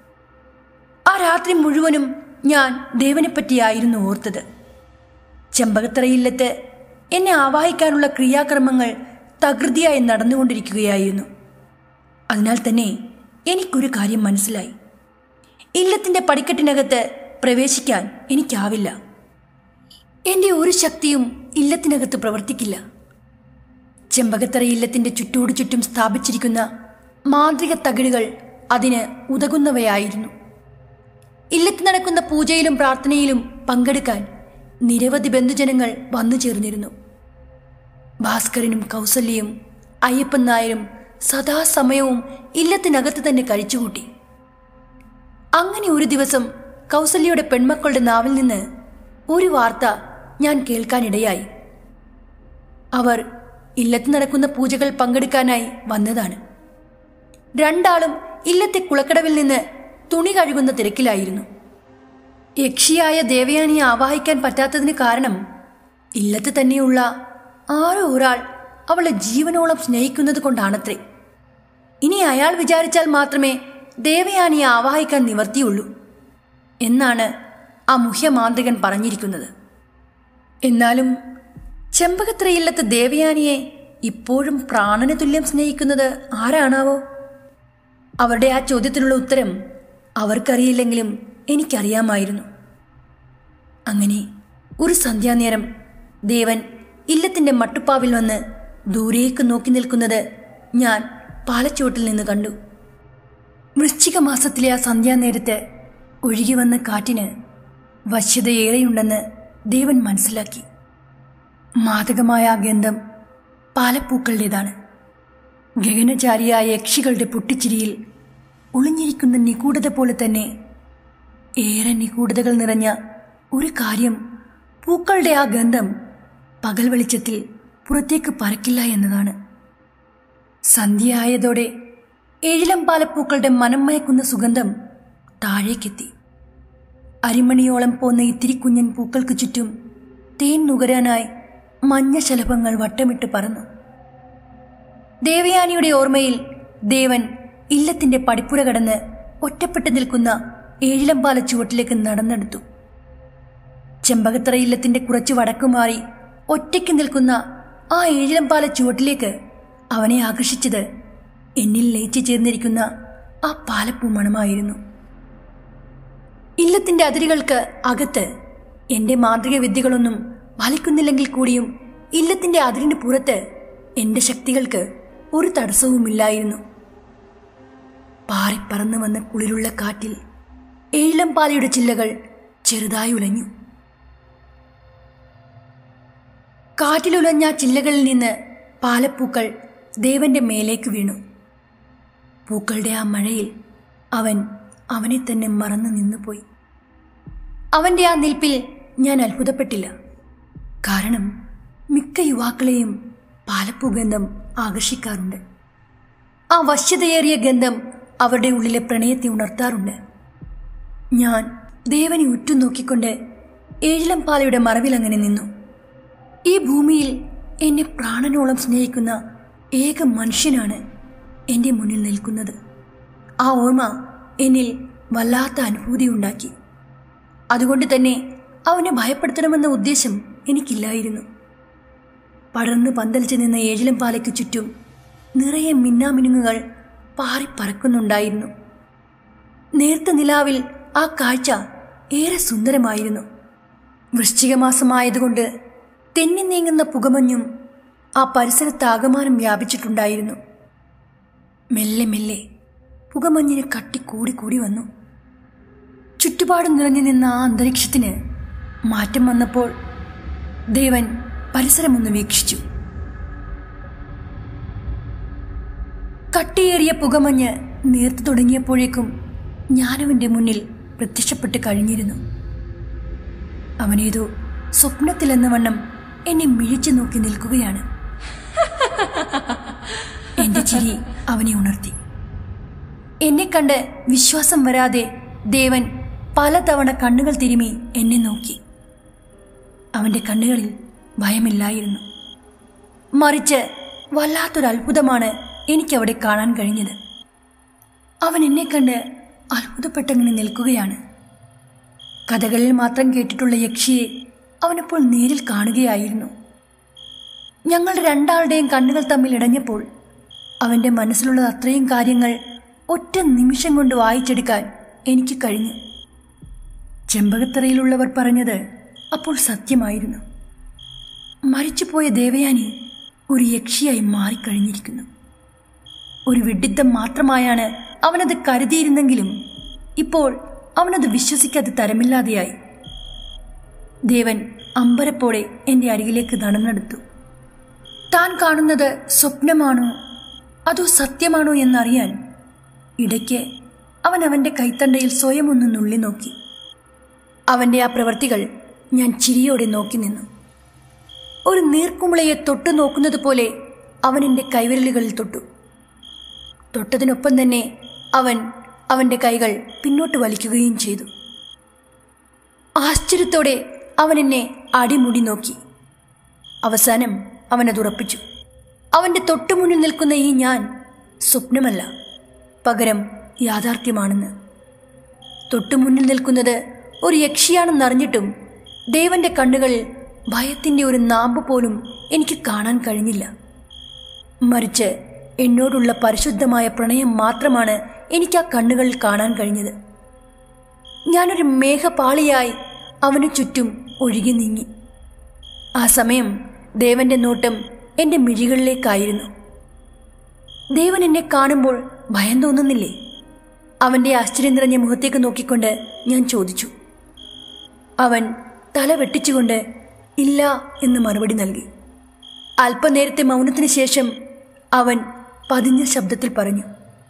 ആ രാത്രി മുഴുവനും ഞാൻ ദേവനെപ്പറ്റിയായിരുന്നു ഓർത്തത് ചെമ്പകത്തറയില്ലത്ത് എന്നെ ആവാഹിക്കാനുള്ള ക്രിയാക്രമങ്ങൾ തകൃതിയായി നടന്നുകൊണ്ടിരിക്കുകയായിരുന്നു അതിനാൽ തന്നെ എനിക്കൊരു കാര്യം മനസ്സിലായി ഇല്ലത്തിന്റെ പടിക്കെട്ടിനകത്ത് പ്രവേശിക്കാൻ എനിക്കാവില്ല എന്റെ ഒരു ശക്തിയും ഇല്ലത്തിനകത്ത് പ്രവർത്തിക്കില്ല ചെമ്പകത്തറ ഇല്ലത്തിന്റെ ചുറ്റോടു ചുറ്റും സ്ഥാപിച്ചിരിക്കുന്ന മാന്ത്രിക തകിടുകൾ അതിന് ഉതകുന്നവയായിരുന്നു ഇല്ലത്ത് നടക്കുന്ന പൂജയിലും പ്രാർത്ഥനയിലും പങ്കെടുക്കാൻ നിരവധി ബന്ധുജനങ്ങൾ വന്നു ചേർന്നിരുന്നു ഭാസ്കരനും കൗസല്യയും അയ്യപ്പൻ നായരും സദാസമയവും ഇല്ലത്തിനകത്ത് തന്നെ കഴിച്ചുകൂട്ടി അങ്ങനെ ഒരു ദിവസം കൗസല്യയുടെ പെൺമക്കളുടെ നാവിൽ നിന്ന് ഒരു വാർത്ത ഞാൻ കേൾക്കാനിടയായി അവർ ഇല്ലത്ത് നടക്കുന്ന പൂജകൾ പങ്കെടുക്കാനായി വന്നതാണ് രണ്ടാളും ഇല്ലത്തെ കുളക്കടവിൽ നിന്ന് തുണി കഴുകുന്ന തിരക്കിലായിരുന്നു യക്ഷിയായ ദേവയാനിയെ ആവാഹിക്കാൻ പറ്റാത്തതിന് കാരണം ഇല്ലത്ത് തന്നെയുള്ള ആരോ ഒരാൾ അവളെ ജീവനോളം സ്നേഹിക്കുന്നത് കൊണ്ടാണത്രേ ഇനി അയാൾ വിചാരിച്ചാൽ മാത്രമേ ദേവയാനിയെ ആവാഹിക്കാൻ നിവർത്തിയുള്ളൂ എന്നാണ് ആ മുഹ്യമാന്ത്രികൻ പറഞ്ഞിരിക്കുന്നത് എന്നാലും ചെമ്പകത്രയില്ലത്ത് ദേവയാനിയെ ഇപ്പോഴും പ്രാണന തുല്യം സ്നേഹിക്കുന്നത് ആരാണാവോ അവരുടെ ആ ചോദ്യത്തിനുള്ള ഉത്തരം അവർക്കറിയില്ലെങ്കിലും എനിക്കറിയാമായിരുന്നു അങ്ങനെ ഒരു സന്ധ്യാനേരം ദേവൻ ഇല്ലത്തിന്റെ മട്ടുപ്പാവിൽ വന്ന് ദൂരേക്ക് നോക്കി നിൽക്കുന്നത് ഞാൻ പാലച്ചുവട്ടിൽ നിന്ന് കണ്ടു വൃശ്ചിക മാസത്തിലെ ആ സന്ധ്യാനേരത്ത് ഒഴുകി വന്ന കാറ്റിന് വശ്യതയേറെയുണ്ടെന്ന് ദേവൻ മനസ്സിലാക്കി മാതകമായ ആ ഗന്ധം പാലപ്പൂക്കളുടേതാണ് ഗഗനചാരിയായ യക്ഷികളുടെ പൊട്ടിച്ചിരിയിൽ ഒളിഞ്ഞിരിക്കുന്ന നിഗൂഢത പോലെ തന്നെ ഏറെ നിഗൂഢതകൾ നിറഞ്ഞ ഒരു കാര്യം പൂക്കളുടെ ആ ഗന്ധം പകൽ വെളിച്ചത്തിൽ പുറത്തേക്ക് പരക്കില്ല എന്നതാണ് സന്ധ്യയായതോടെ ഏഴിലം പാലപ്പൂക്കളുടെ മനം മയക്കുന്ന സുഗന്ധം താഴേക്കെത്തി അരിമണിയോളം പോന്ന ഇത്തിരി കുഞ്ഞൻ പൂക്കൾക്ക് ചുറ്റും തേൻ നുകരാനായി മഞ്ഞ ശലഭങ്ങൾ വട്ടമിട്ട് പറന്നു ദേവയാനിയുടെ ഓർമ്മയിൽ ദേവൻ ഇല്ലത്തിന്റെ പടിപ്പുര കടന്ന് ഒറ്റപ്പെട്ട് നിൽക്കുന്ന ഏഴിലമ്പാല ചുവട്ടിലേക്ക് നടന്നെടുത്തു ചെമ്പകത്തറ ഇല്ലത്തിന്റെ കുറച്ച് വടക്കുമാറി ഒറ്റയ്ക്ക് നിൽക്കുന്ന ആ ഏഴിലമ്പാല ചുവട്ടിലേക്ക് അവനെ ആകർഷിച്ചത് എന്നിൽ ലയിച്ചു ചേർന്നിരിക്കുന്ന ആ പാലപ്പൂ മണമായിരുന്നു ഇല്ലത്തിന്റെ അതിരുകൾക്ക് അകത്ത് എന്റെ മാന്ത്രിക വിദ്യകളൊന്നും ഫലിക്കുന്നില്ലെങ്കിൽ കൂടിയും ഇല്ലത്തിന്റെ അതിരിന് പുറത്ത് എന്റെ ശക്തികൾക്ക് ഒരു തടസ്സവുമില്ലായിരുന്നു പാറിപ്പറന്നു വന്ന കുളിരുള്ള കാറ്റിൽ ഏഴിലംപാലയുടെ ചില്ലകൾ ചെറുതായി ഉലഞ്ഞു കാറ്റിലുലഞ്ഞ ആ ചില്ലകളിൽ നിന്ന് പാലപ്പൂക്കൾ ദേവന്റെ മേലേക്ക് വീണു പൂക്കളുടെ ആ മഴയിൽ അവൻ അവനെ തന്നെ മറന്നു നിന്നുപോയി അവന്റെ ആ നിൽപ്പിൽ ഞാൻ അത്ഭുതപ്പെട്ടില്ല കാരണം മിക്ക യുവാക്കളെയും പാലപ്പൂ ഗന്ധം ആകർഷിക്കാറുണ്ട് ആ വശ്യതയേറിയ ഗന്ധം അവരുടെ ഉള്ളിലെ പ്രണയത്തെ ഉണർത്താറുണ്ട് ഞാൻ ദേവനെ ഉറ്റുനോക്കിക്കൊണ്ട് ഏഴിലം പാലയുടെ മറവിൽ അങ്ങനെ നിന്നു ഈ ഭൂമിയിൽ എന്നെ പ്രാണനോളം സ്നേഹിക്കുന്ന ഏക മനുഷ്യനാണ് എൻ്റെ മുന്നിൽ നിൽക്കുന്നത് ആ ഓർമ്മ എന്നിൽ വല്ലാത്ത അനുഭൂതി ഉണ്ടാക്കി അതുകൊണ്ട് തന്നെ അവനെ ഭയപ്പെടുത്തണമെന്ന ഉദ്ദേശം എനിക്കില്ലായിരുന്നു പടർന്ന് പന്തലിച്ച് നിന്ന ഏഴിലം പാലയ്ക്ക് ചുറ്റും നിറയെ മിന്നാമിനുങ്ങുകൾ പാറിപ്പറക്കുന്നുണ്ടായിരുന്നു നേർത്ത നിലാവിൽ ആ കാഴ്ച ഏറെ സുന്ദരമായിരുന്നു വൃശ്ചിക മാസമായതുകൊണ്ട് തെന്നി നീങ്ങുന്ന പുകമഞ്ഞും ആ പരിസരത്ത് ആകമാനം വ്യാപിച്ചിട്ടുണ്ടായിരുന്നു മെല്ലെ മെല്ലെ പുകമഞ്ഞിന് കട്ടി കൂടി കൂടി വന്നു ചുറ്റുപാടും നിറഞ്ഞു നിന്ന ആ അന്തരീക്ഷത്തിന് മാറ്റം വന്നപ്പോൾ ദേവൻ പരിസരമൊന്ന് വീക്ഷിച്ചു കട്ടിയേറിയ പുകമഞ്ഞ് നേർത്തു തുടങ്ങിയപ്പോഴേക്കും ഞാനവന്റെ മുന്നിൽ പ്രത്യക്ഷപ്പെട്ട് കഴിഞ്ഞിരുന്നു അവനേതോ സ്വപ്നത്തിലെന്ന വണ്ണം എന്നെ മിഴിച്ചു നോക്കി നിൽക്കുകയാണ് എന്റെ ചിരി അവനെ ഉണർത്തി എന്നെ കണ്ട് വിശ്വാസം വരാതെ ദേവൻ പലതവണ കണ്ണുകൾ തിരുമി എന്നെ നോക്കി അവന്റെ കണ്ണുകളിൽ ഭയമില്ലായിരുന്നു മറിച്ച് വല്ലാത്തൊരു അത്ഭുതമാണ് എനിക്കവിടെ കാണാൻ കഴിഞ്ഞത് അവൻ എന്നെ കണ്ട് അത്ഭുതപ്പെട്ടങ്ങനെ നിൽക്കുകയാണ് കഥകളിൽ മാത്രം കേട്ടിട്ടുള്ള യക്ഷിയെ അവനപ്പോൾ നേരിൽ കാണുകയായിരുന്നു ഞങ്ങളുടെ രണ്ടാളുടെയും കണ്ണുകൾ തമ്മിൽ ഇടഞ്ഞപ്പോൾ അവന്റെ മനസ്സിലുള്ള അത്രയും കാര്യങ്ങൾ ഒറ്റ നിമിഷം കൊണ്ട് വായിച്ചെടുക്കാൻ എനിക്ക് കഴിഞ്ഞു ചെമ്പകത്തറയിലുള്ളവർ പറഞ്ഞത് അപ്പോൾ സത്യമായിരുന്നു മരിച്ചുപോയ ദേവയാനി ഒരു യക്ഷിയായി മാറിക്കഴിഞ്ഞിരിക്കുന്നു ഒരു വിഡിത്തം മാത്രമായാണ് അവനത് കരുതിയിരുന്നെങ്കിലും ഇപ്പോൾ അവനത് വിശ്വസിക്കാതെ തരമില്ലാതെയായി ദേവൻ അമ്പരപ്പോടെ എൻ്റെ അരികിലേക്ക് നടന്നെടുത്തു താൻ കാണുന്നത് സ്വപ്നമാണോ അതോ സത്യമാണോ എന്നറിയാൻ ഇടയ്ക്ക് അവൻ അവൻ്റെ കൈത്തണ്ടയിൽ സ്വയം ഒന്ന് നുള്ളി നോക്കി അവൻ്റെ ആ പ്രവൃത്തികൾ ഞാൻ ചിരിയോടെ നോക്കി നിന്നു ഒരു നീർക്കുമിളയെ തൊട്ടു നോക്കുന്നത് പോലെ അവൻ എൻ്റെ കൈവിരലുകളിൽ തൊട്ടു തൊട്ടതിനൊപ്പം തന്നെ അവൻ അവൻ്റെ കൈകൾ പിന്നോട്ട് വലിക്കുകയും ചെയ്തു ആശ്ചര്യത്തോടെ അവൻ എന്നെ അടിമുടി നോക്കി അവസാനം അവനത് ഉറപ്പിച്ചു അവൻ്റെ തൊട്ടുമുന്നിൽ നിൽക്കുന്ന ഈ ഞാൻ സ്വപ്നമല്ല പകരം യാഥാർത്ഥ്യമാണെന്ന് തൊട്ടുമുന്നിൽ നിൽക്കുന്നത് ഒരു യക്ഷിയാണെന്നറിഞ്ഞിട്ടും ദേവന്റെ കണ്ണുകളിൽ ഭയത്തിൻ്റെ ഒരു നാമ്പ് പോലും എനിക്ക് കാണാൻ കഴിഞ്ഞില്ല മറിച്ച് എന്നോടുള്ള പരിശുദ്ധമായ പ്രണയം മാത്രമാണ് എനിക്ക് ആ കണ്ണുകളിൽ കാണാൻ കഴിഞ്ഞത് ഞാനൊരു മേഘപാളിയായി അവനു ചുറ്റും ഒഴുകി നീങ്ങി ആ സമയം ദേവന്റെ നോട്ടം എൻ്റെ മിഴികളിലേക്കായിരുന്നു ദേവൻ എന്നെ കാണുമ്പോൾ ഭയം തോന്നുന്നില്ലേ അവന്റെ ആശ്ചര്യം നിറഞ്ഞ മുഖത്തേക്ക് നോക്കിക്കൊണ്ട് ഞാൻ ചോദിച്ചു അവൻ തല വെട്ടിച്ചുകൊണ്ട് ഇല്ല എന്ന് മറുപടി നൽകി അല്പനേരത്തെ മൗനത്തിന് ശേഷം അവൻ പതിഞ്ഞ ശബ്ദത്തിൽ പറഞ്ഞു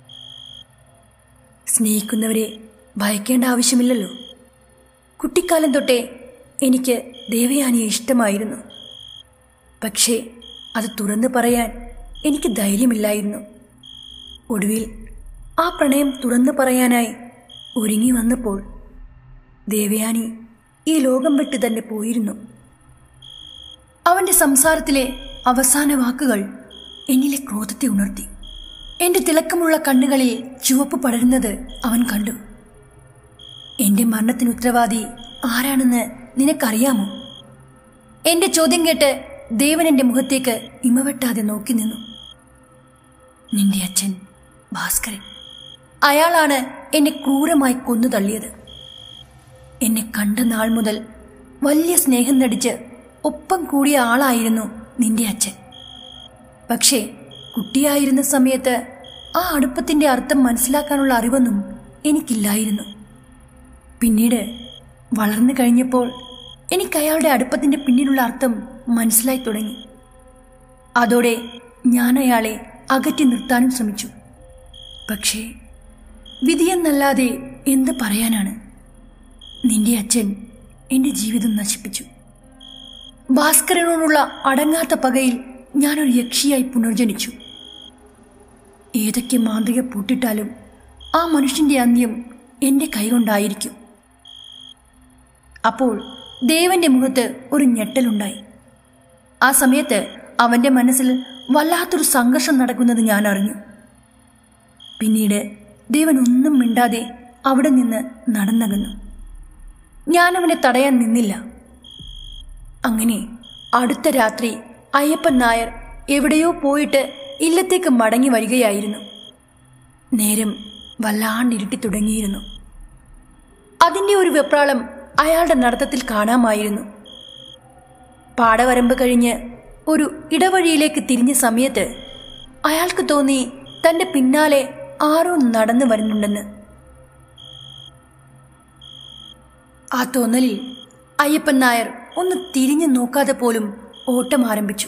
സ്നേഹിക്കുന്നവരെ ഭയക്കേണ്ട ആവശ്യമില്ലല്ലോ കുട്ടിക്കാലം തൊട്ടേ എനിക്ക് ദേവയാനിയെ ഇഷ്ടമായിരുന്നു പക്ഷേ അത് തുറന്നു പറയാൻ എനിക്ക് ധൈര്യമില്ലായിരുന്നു ഒടുവിൽ ആ പ്രണയം തുറന്നു പറയാനായി ഒരുങ്ങി വന്നപ്പോൾ ദേവയാനി ഈ ലോകം വിട്ട് തന്നെ പോയിരുന്നു അവന്റെ സംസാരത്തിലെ അവസാന വാക്കുകൾ എന്നിലെ ക്രോധത്തെ ഉണർത്തി എന്റെ തിളക്കമുള്ള കണ്ണുകളിൽ ചുവപ്പ് പടരുന്നത് അവൻ കണ്ടു എന്റെ മരണത്തിന് ഉത്തരവാദി ആരാണെന്ന് നിനക്കറിയാമോ എന്റെ ചോദ്യം കേട്ട് ദേവൻ എന്റെ മുഖത്തേക്ക് ഇമവെട്ടാതെ നോക്കി നിന്നു നിന്റെ അച്ഛൻ ഭാസ്കരൻ അയാളാണ് എന്നെ ക്രൂരമായി കൊന്നു തള്ളിയത് എന്നെ കണ്ട നാൾ മുതൽ വലിയ സ്നേഹം നടിച്ച് ഒപ്പം കൂടിയ ആളായിരുന്നു നിന്റെ അച്ഛൻ പക്ഷേ കുട്ടിയായിരുന്ന സമയത്ത് ആ അടുപ്പത്തിന്റെ അർത്ഥം മനസ്സിലാക്കാനുള്ള അറിവൊന്നും എനിക്കില്ലായിരുന്നു പിന്നീട് വളർന്നു കഴിഞ്ഞപ്പോൾ എനിക്ക് അയാളുടെ അടുപ്പത്തിന്റെ പിന്നിലുള്ള അർത്ഥം മനസ്സിലായി തുടങ്ങി അതോടെ ഞാൻ അയാളെ അകറ്റി നിർത്താനും ശ്രമിച്ചു പക്ഷേ വിധിയെന്നല്ലാതെ എന്ത് പറയാനാണ് നിന്റെ അച്ഛൻ എൻ്റെ ജീവിതം നശിപ്പിച്ചു ഭാസ്കരനോടുള്ള അടങ്ങാത്ത പകയിൽ ഞാനൊരു യക്ഷിയായി പുനർജനിച്ചു ഏതൊക്കെ മാന്ത്രിക പൂട്ടിട്ടാലും ആ മനുഷ്യന്റെ അന്ത്യം എൻ്റെ കൈകൊണ്ടായിരിക്കും അപ്പോൾ ദേവന്റെ മുഖത്ത് ഒരു ഞെട്ടലുണ്ടായി ആ സമയത്ത് അവന്റെ മനസ്സിൽ വല്ലാത്തൊരു സംഘർഷം നടക്കുന്നത് ഞാൻ അറിഞ്ഞു പിന്നീട് ദേവൻ ഒന്നും മിണ്ടാതെ അവിടെ നിന്ന് നടന്നകന്നു ഞാൻ അവനെ തടയാൻ നിന്നില്ല അങ്ങനെ അടുത്ത രാത്രി അയ്യപ്പൻ നായർ എവിടെയോ പോയിട്ട് ഇല്ലത്തേക്ക് മടങ്ങി വരികയായിരുന്നു നേരം വല്ലാണ്ടിരുട്ടി തുടങ്ങിയിരുന്നു അതിൻ്റെ ഒരു വെപ്രാളം അയാളുടെ നടത്തത്തിൽ കാണാമായിരുന്നു പാടവരമ്പ് കഴിഞ്ഞ് ഒരു ഇടവഴിയിലേക്ക് തിരിഞ്ഞ സമയത്ത് അയാൾക്ക് തോന്നി തന്റെ പിന്നാലെ ആരോ നടന്നു വരുന്നുണ്ടെന്ന് ആ തോന്നലിൽ അയ്യപ്പൻ നായർ ഒന്ന് തിരിഞ്ഞു നോക്കാതെ പോലും ഓട്ടം ആരംഭിച്ചു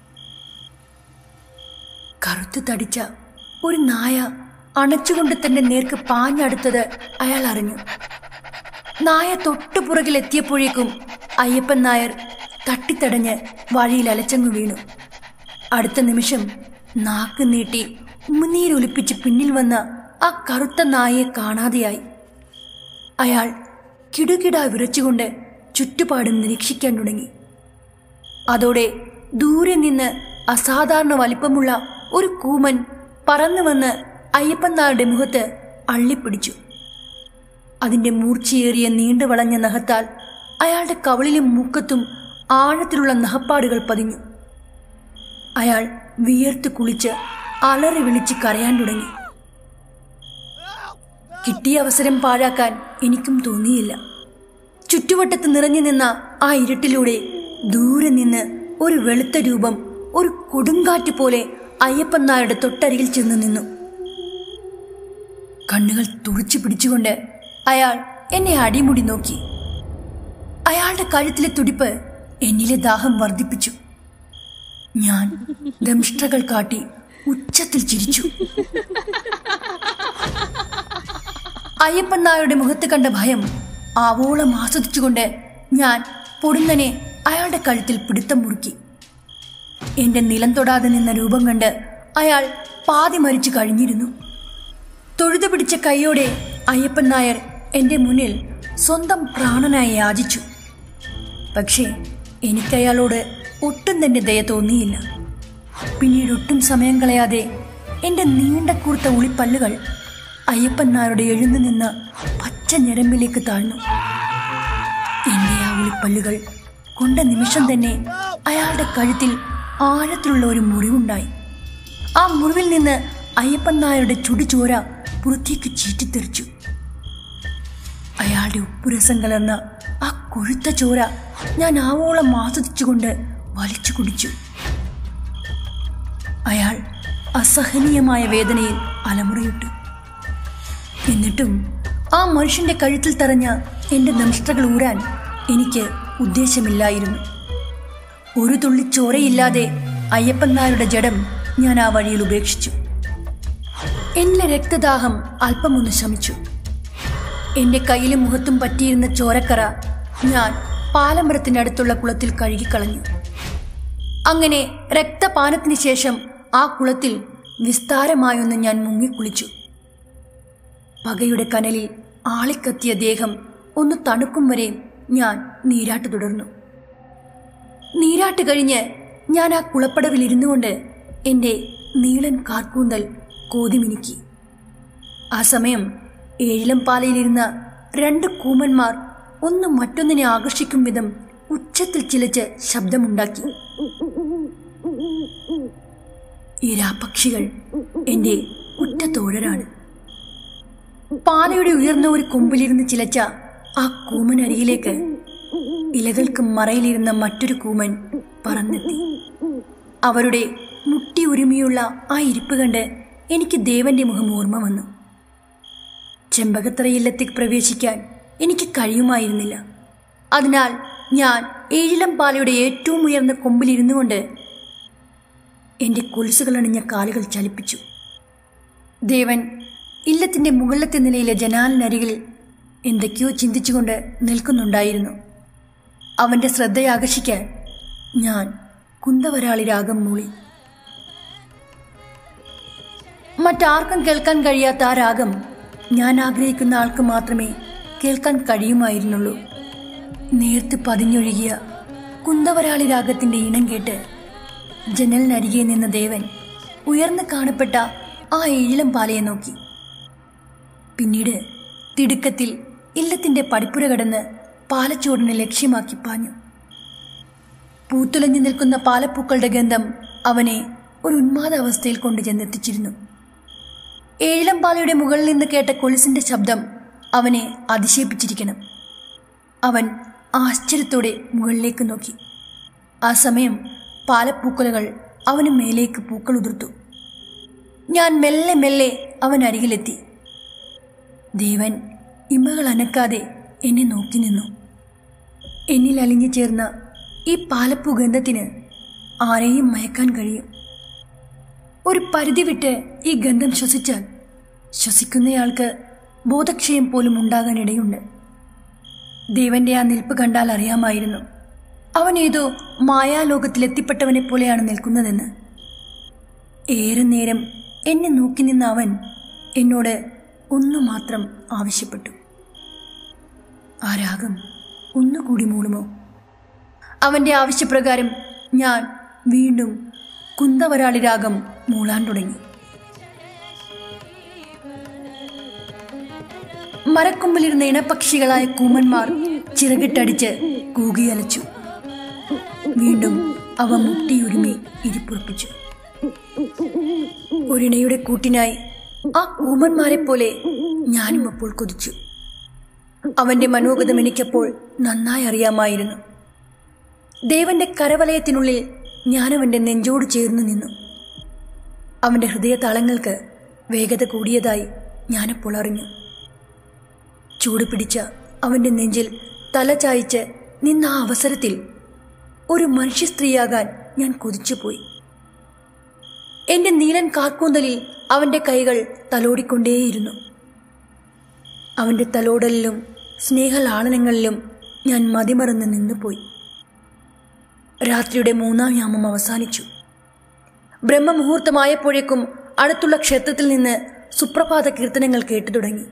കറുത്തു തടിച്ച ഒരു നായ അണച്ചുകൊണ്ട് തന്റെ നേർക്ക് പാഞ്ഞടുത്തത് അയാൾ അറിഞ്ഞു നായ തൊട്ടുപുറകിലെത്തിയപ്പോഴേക്കും അയ്യപ്പൻ നായർ തട്ടിത്തടഞ്ഞ് വഴിയിൽ അലച്ചങ്ങു വീണു അടുത്ത നിമിഷം നാക്ക് നീട്ടി ഉമിനീരൊലിപ്പിച്ച് പിന്നിൽ വന്ന ആ കറുത്ത നായയെ കാണാതെയായി അയാൾ കിടുകിട വിറച്ചുകൊണ്ട് ചുറ്റുപാടും നിരീക്ഷിക്കാൻ തുടങ്ങി അതോടെ ദൂരെ നിന്ന് അസാധാരണ വലിപ്പമുള്ള ഒരു കൂമൻ പറന്നു വന്ന് അയ്യപ്പൻ നായരുടെ മുഖത്ത് അള്ളിപ്പിടിച്ചു അതിന്റെ മൂർച്ചയേറിയ നീണ്ടു വളഞ്ഞ നഖത്താൽ അയാളുടെ കവളിലും മൂക്കത്തും ആഴത്തിലുള്ള നഖപ്പാടുകൾ പതിഞ്ഞു അയാൾ വിയർത്ത് കുളിച്ച് അലറി വിളിച്ച് കരയാൻ തുടങ്ങി കിട്ടിയ അവസരം പാഴാക്കാൻ എനിക്കും തോന്നിയില്ല ചുറ്റുവട്ടത്ത് നിറഞ്ഞു നിന്ന ആ ഇരുട്ടിലൂടെ ദൂരെ നിന്ന് ഒരു വെളുത്ത രൂപം ഒരു കൊടുങ്കാറ്റ് പോലെ അയ്യപ്പൻ നായരുടെ തൊട്ടരികിൽ ചെന്ന് നിന്നു കണ്ണുകൾ തുറച്ചു പിടിച്ചുകൊണ്ട് അയാൾ എന്നെ അടിമുടി നോക്കി അയാളുടെ കഴുത്തിലെ തുടിപ്പ് എന്നിലെ ദാഹം വർദ്ധിപ്പിച്ചു ഞാൻ ദംഷ്ട്രകൾ കാട്ടി ഉച്ചത്തിൽ ചിരിച്ചു അയ്യപ്പൻ നായരുടെ മുഖത്ത് കണ്ട ഭയം ആവോളം ആസ്വദിച്ചുകൊണ്ട് ഞാൻ പൊടുന്നനെ അയാളുടെ കഴുത്തിൽ പിടുത്തം മുറുക്കി എന്റെ നിലം തൊടാതെ നിന്ന രൂപം കണ്ട് അയാൾ പാതി മരിച്ചു കഴിഞ്ഞിരുന്നു തൊഴുതു പിടിച്ച കൈയോടെ അയ്യപ്പൻ നായർ എന്റെ മുന്നിൽ സ്വന്തം പ്രാണനായി യാചിച്ചു പക്ഷേ എനിക്കയാളോട് ഒട്ടും തന്നെ ദയ തോന്നിയില്ല പിന്നീട് ഒട്ടും സമയം കളയാതെ എന്റെ നീണ്ട കൂർത്ത ഉളിപ്പല്ലുകൾ അയ്യപ്പൻ നായരുടെ എഴുന്നു നിന്ന പച്ച ഞരമ്പിലേക്ക് താഴ്ന്നു എന്റെ ആ ഉളിപ്പല്ലുകൾ കൊണ്ട നിമിഷം തന്നെ അയാളുടെ കഴുത്തിൽ ആഴത്തിലുള്ള ഒരു മുറിവുണ്ടായി ആ മുറിവിൽ നിന്ന് അയ്യപ്പൻ നായരുടെ ചുടുചോര പുറത്തേക്ക് ചീറ്റിത്തെറിച്ചു അയാളുടെ ഉപ്പുരസം കലർന്ന ആ കൊഴുത്ത ചോര ഞാൻ ആവോളം ആസ്വദിച്ചുകൊണ്ട് വലിച്ചു കുടിച്ചു അയാൾ അസഹനീയമായ വേദനയിൽ അലമുറയിട്ടു എന്നിട്ടും ആ മനുഷ്യന്റെ കഴുത്തിൽ തറഞ്ഞ എന്റെ ദംഷ്ട്രകൾ ഊരാൻ എനിക്ക് ഉദ്ദേശമില്ലായിരുന്നു ഒരു തുള്ളി ചോരയില്ലാതെ അയ്യപ്പൻ നായരുടെ ജഡം ഞാൻ ആ വഴിയിൽ ഉപേക്ഷിച്ചു എന്റെ രക്തദാഹം അല്പമൊന്ന് ശമിച്ചു എന്റെ കയ്യിലും മുഖത്തും പറ്റിയിരുന്ന ചോരക്കറ ഞാൻ പാലമരത്തിനടുത്തുള്ള കുളത്തിൽ കഴുകിക്കളഞ്ഞു അങ്ങനെ രക്തപാനത്തിന് ശേഷം ആ കുളത്തിൽ വിസ്താരമായൊന്ന് ഞാൻ മുങ്ങിക്കുളിച്ചു പകയുടെ കനലിൽ ആളിക്കത്തിയ ദേഹം ഒന്ന് തണുക്കും വരെ ഞാൻ നീരാട്ട് തുടർന്നു നീരാട്ട് കഴിഞ്ഞ് ഞാൻ ആ കുളപ്പടവിൽ ഇരുന്നു കൊണ്ട് എൻ്റെ നീളൻ കാർക്കൂന്തൽ കോതിമിനുക്കി ആ സമയം ഏഴിലം പാലയിലിരുന്ന രണ്ട് കൂമന്മാർ ഒന്ന് മറ്റൊന്നിനെ ആകർഷിക്കും വിധം ഉച്ചത്തിൽ ചിലച്ച് ശബ്ദമുണ്ടാക്കി ഈ രാപക്ഷികൾ എൻ്റെ ഉറ്റത്തോഴരാണ് പാലയുടെ ഉയർന്ന ഒരു കൊമ്പിലിരുന്ന് ചിലച്ച ആ കൂമൻ അരികിലേക്ക് ഇലകൾക്ക് മറയിലിരുന്ന മറ്റൊരു കൂമൻ പറന്നെത്തി അവരുടെ മുട്ടി ഉരുമിയുള്ള ആ ഇരിപ്പ് കണ്ട് എനിക്ക് ദേവന്റെ മുഖം ഓർമ്മ വന്നു ചെമ്പകത്തറ ഇല്ലത്തേക്ക് പ്രവേശിക്കാൻ എനിക്ക് കഴിയുമായിരുന്നില്ല അതിനാൽ ഞാൻ ഏഴിലം പാലയുടെ ഏറ്റവും ഉയർന്ന കൊമ്പിലിരുന്നു കൊണ്ട് എൻ്റെ കൊലുസുകളണിഞ്ഞ കാലുകൾ ചലിപ്പിച്ചു ദേവൻ ഇല്ലത്തിന്റെ മുകളിലത്തെ നിലയിലെ ജനാലിനരികിൽ എന്തൊക്കെയോ ചിന്തിച്ചുകൊണ്ട് നിൽക്കുന്നുണ്ടായിരുന്നു അവന്റെ ശ്രദ്ധയാകർഷിക്കാൻ ഞാൻ കുന്തവരാളി രാഗം മൂളി മറ്റാർക്കും കേൾക്കാൻ കഴിയാത്ത ആ രാഗം ഞാൻ ആഗ്രഹിക്കുന്ന ആൾക്ക് മാത്രമേ കേൾക്കാൻ കഴിയുമായിരുന്നുള്ളൂ നേർത്ത് പതിഞ്ഞൊഴുകിയ കുന്തവരാളി രാഗത്തിന്റെ ഈണം കേട്ട് ജനലിനരികെ നിന്ന ദേവൻ ഉയർന്നു കാണപ്പെട്ട ആ ഏഴിലം പാലയെ നോക്കി പിന്നീട് തിടുക്കത്തിൽ ഇല്ലത്തിന്റെ പടിപ്പുര കടന്ന് പാലച്ചോടിനെ ലക്ഷ്യമാക്കി പാഞ്ഞു പൂത്തുലഞ്ഞു നിൽക്കുന്ന പാലപ്പൂക്കളുടെ ഗന്ധം അവനെ ഒരു ഉന്മാദ അവസ്ഥയിൽ കൊണ്ടു ചെന്നെത്തിച്ചിരുന്നു ഏഴിലം പാലയുടെ മുകളിൽ നിന്ന് കേട്ട കൊലുസിന്റെ ശബ്ദം അവനെ അതിശയിപ്പിച്ചിരിക്കണം അവൻ ആശ്ചര്യത്തോടെ മുകളിലേക്ക് നോക്കി ആ സമയം പാലപ്പൂക്കുലകൾ അവന് മേലേക്ക് പൂക്കൾ ഉതിർത്തു ഞാൻ മെല്ലെ മെല്ലെ അവൻ അരികിലെത്തി ദേവൻ ഇമകൾ അനക്കാതെ എന്നെ നോക്കി നിന്നു എന്നിൽ അലിഞ്ഞു ചേർന്ന ഈ പാലപ്പൂ ഗന്ധത്തിന് ആരെയും മയക്കാൻ കഴിയും ഒരു പരിധി വിട്ട് ഈ ഗന്ധം ശ്വസിച്ചാൽ ശ്വസിക്കുന്നയാൾക്ക് ബോധക്ഷയം പോലും ഉണ്ടാകാൻ ഇടയുണ്ട് ദേവന്റെ ആ നിൽപ്പ് കണ്ടാൽ അറിയാമായിരുന്നു അവൻ ഏതോ മായാലോകത്തിലെത്തിപ്പെട്ടവനെ പോലെയാണ് നിൽക്കുന്നതെന്ന് ഏറെ നേരം എന്നെ നോക്കി നിന്ന അവൻ എന്നോട് ഒന്നു മാത്രം ആവശ്യപ്പെട്ടു ആ രാഗം ഒന്നുകൂടി മൂളുമോ അവന്റെ ആവശ്യപ്രകാരം ഞാൻ വീണ്ടും കുന്തവരാളി രാഗം മൂളാൻ തുടങ്ങി മരക്കൊമ്പിലിരുന്ന ഇണപക്ഷികളായ കൂമന്മാർ ചിറകിട്ടടിച്ച് കൂകിയലച്ചു വീണ്ടും അവ മുട്ടിയുരുമി ഇരിപ്പുറപ്പിച്ചു ഒരിണയുടെ കൂട്ടിനായി ആ കൂമന്മാരെ പോലെ ഞാനും അപ്പോൾ കൊതിച്ചു അവന്റെ മനോഗതം എനിക്കപ്പോൾ നന്നായി അറിയാമായിരുന്നു ദേവന്റെ കരവലയത്തിനുള്ളിൽ ഞാനവന്റെ നെഞ്ചോട് ചേർന്ന് നിന്നു അവന്റെ ഹൃദയതാളങ്ങൾക്ക് വേഗത കൂടിയതായി ഞാനപ്പോൾ അറിഞ്ഞു ചൂട് പിടിച്ച അവന്റെ നെഞ്ചിൽ തല ചായ്ച്ച് നിന്ന ആ അവസരത്തിൽ ഒരു മനുഷ്യ സ്ത്രീയാകാൻ ഞാൻ കൊതിച്ചുപോയി എന്റെ നീലൻ കാർക്കൂന്തലിൽ അവന്റെ കൈകൾ തലോടിക്കൊണ്ടേയിരുന്നു അവന്റെ തലോടലിലും സ്നേഹലാളനങ്ങളിലും ഞാൻ മതിമറന്ന് നിന്നുപോയി രാത്രിയുടെ മൂന്നാം യാമം അവസാനിച്ചു ബ്രഹ്മമുഹൂർത്തമായപ്പോഴേക്കും അടുത്തുള്ള ക്ഷേത്രത്തിൽ നിന്ന് സുപ്രഭാത കീർത്തനങ്ങൾ കേട്ടു തുടങ്ങി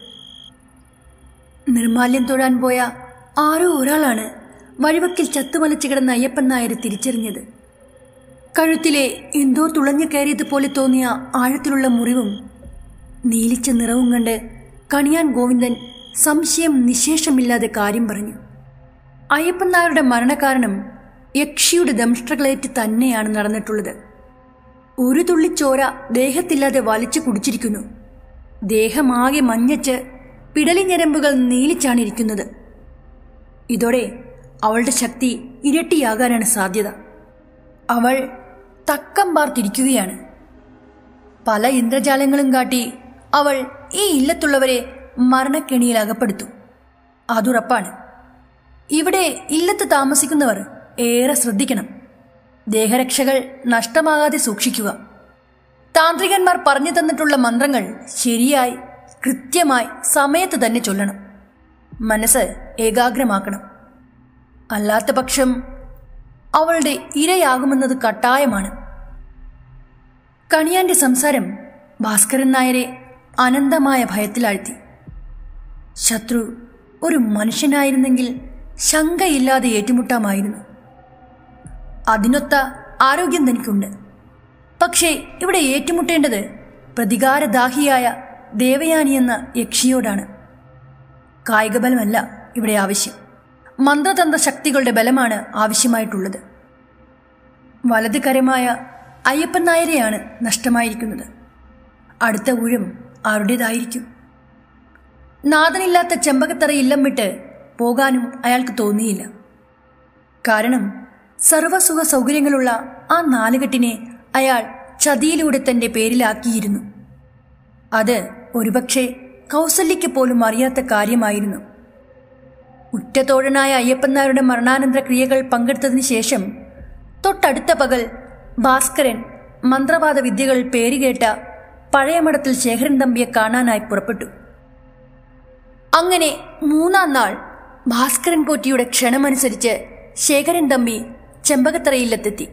നിർമാല്യം തൊഴാൻ പോയ ആരോ ഒരാളാണ് വഴിവക്കിൽ ചത്തുമലച്ചു കിടന്ന അയ്യപ്പൻ നായരെ തിരിച്ചറിഞ്ഞത് കഴുത്തിലെ എന്തോ തുളഞ്ഞു കയറിയതുപോലെ തോന്നിയ ആഴത്തിലുള്ള മുറിവും നീലിച്ച നിറവും കണ്ട് കണിയാൻ ഗോവിന്ദൻ സംശയം നിശേഷമില്ലാതെ കാര്യം പറഞ്ഞു അയ്യപ്പൻ നായരുടെ മരണകാരണം യക്ഷിയുടെ ദംഷ്ട്രകളേറ്റ് തന്നെയാണ് നടന്നിട്ടുള്ളത് ഒരു തുള്ളി ചോര ദേഹത്തില്ലാതെ വലിച്ചു കുടിച്ചിരിക്കുന്നു ദേഹമാകെ മഞ്ഞച്ച് പിടലി ഞരമ്പുകൾ നീലിച്ചാണ് ഇരിക്കുന്നത് ഇതോടെ അവളുടെ ശക്തി ഇരട്ടിയാകാനാണ് സാധ്യത അവൾ തക്കം പാർത്തിരിക്കുകയാണ് പല ഇന്ദ്രജാലങ്ങളും കാട്ടി അവൾ ഈ ഇല്ലത്തുള്ളവരെ മരണക്കെണിയിൽ അകപ്പെടുത്തും അതുറപ്പാണ് ഇവിടെ ഇല്ലത്ത് താമസിക്കുന്നവർ ഏറെ ശ്രദ്ധിക്കണം ദേഹരക്ഷകൾ നഷ്ടമാകാതെ സൂക്ഷിക്കുക താന്ത്രികന്മാർ പറഞ്ഞു തന്നിട്ടുള്ള മന്ത്രങ്ങൾ ശരിയായി കൃത്യമായി സമയത്ത് തന്നെ ചൊല്ലണം മനസ്സ് ഏകാഗ്രമാക്കണം അല്ലാത്ത പക്ഷം അവളുടെ ഇരയാകുമെന്നത് കട്ടായമാണ് കണിയാന്റെ സംസാരം ഭാസ്കരൻ നായരെ അനന്തമായ ഭയത്തിലാഴ്ത്തി ശത്രു ഒരു മനുഷ്യനായിരുന്നെങ്കിൽ ശങ്കയില്ലാതെ ഏറ്റുമുട്ടാമായിരുന്നു അതിനൊത്ത ആരോഗ്യം തനിക്കുണ്ട് പക്ഷേ ഇവിടെ ഏറ്റുമുട്ടേണ്ടത് പ്രതികാരദാഹിയായ ദേവയാനി എന്ന യക്ഷിയോടാണ് കായികബലമല്ല ഇവിടെ ആവശ്യം മന്ത്രതന്ത്ര ശക്തികളുടെ ബലമാണ് ആവശ്യമായിട്ടുള്ളത് വലത് കരമായ അയ്യപ്പൻ നായരെയാണ് നഷ്ടമായിരിക്കുന്നത് അടുത്ത ഊഴം ആരുടേതായിരിക്കും നാഥനില്ലാത്ത ചെമ്പകത്തറ ഇല്ലം വിട്ട് പോകാനും അയാൾക്ക് തോന്നിയില്ല കാരണം സർവസുഖ സൗകര്യങ്ങളുള്ള ആ നാലുകെട്ടിനെ അയാൾ ചതിയിലൂടെ തന്റെ പേരിലാക്കിയിരുന്നു അത് ഒരുപക്ഷെ കൗസല്യയ്ക്ക് പോലും അറിയാത്ത കാര്യമായിരുന്നു ഉറ്റതോഴനായ അയ്യപ്പന്നാരുടെ മരണാനന്തര ക്രിയകൾ പങ്കെടുത്തതിന് ശേഷം തൊട്ടടുത്ത പകൽ ഭാസ്കരൻ മന്ത്രവാദ വിദ്യകൾ പേരുകേട്ട പഴയ മഠത്തിൽ ശേഖരൻ തമ്പിയെ കാണാനായി പുറപ്പെട്ടു അങ്ങനെ മൂന്നാം നാൾ ഭാസ്കരൻ പോറ്റിയുടെ ക്ഷണമനുസരിച്ച് ശേഖരൻ തമ്പി ചെമ്പകത്തറയിലെത്തെത്തി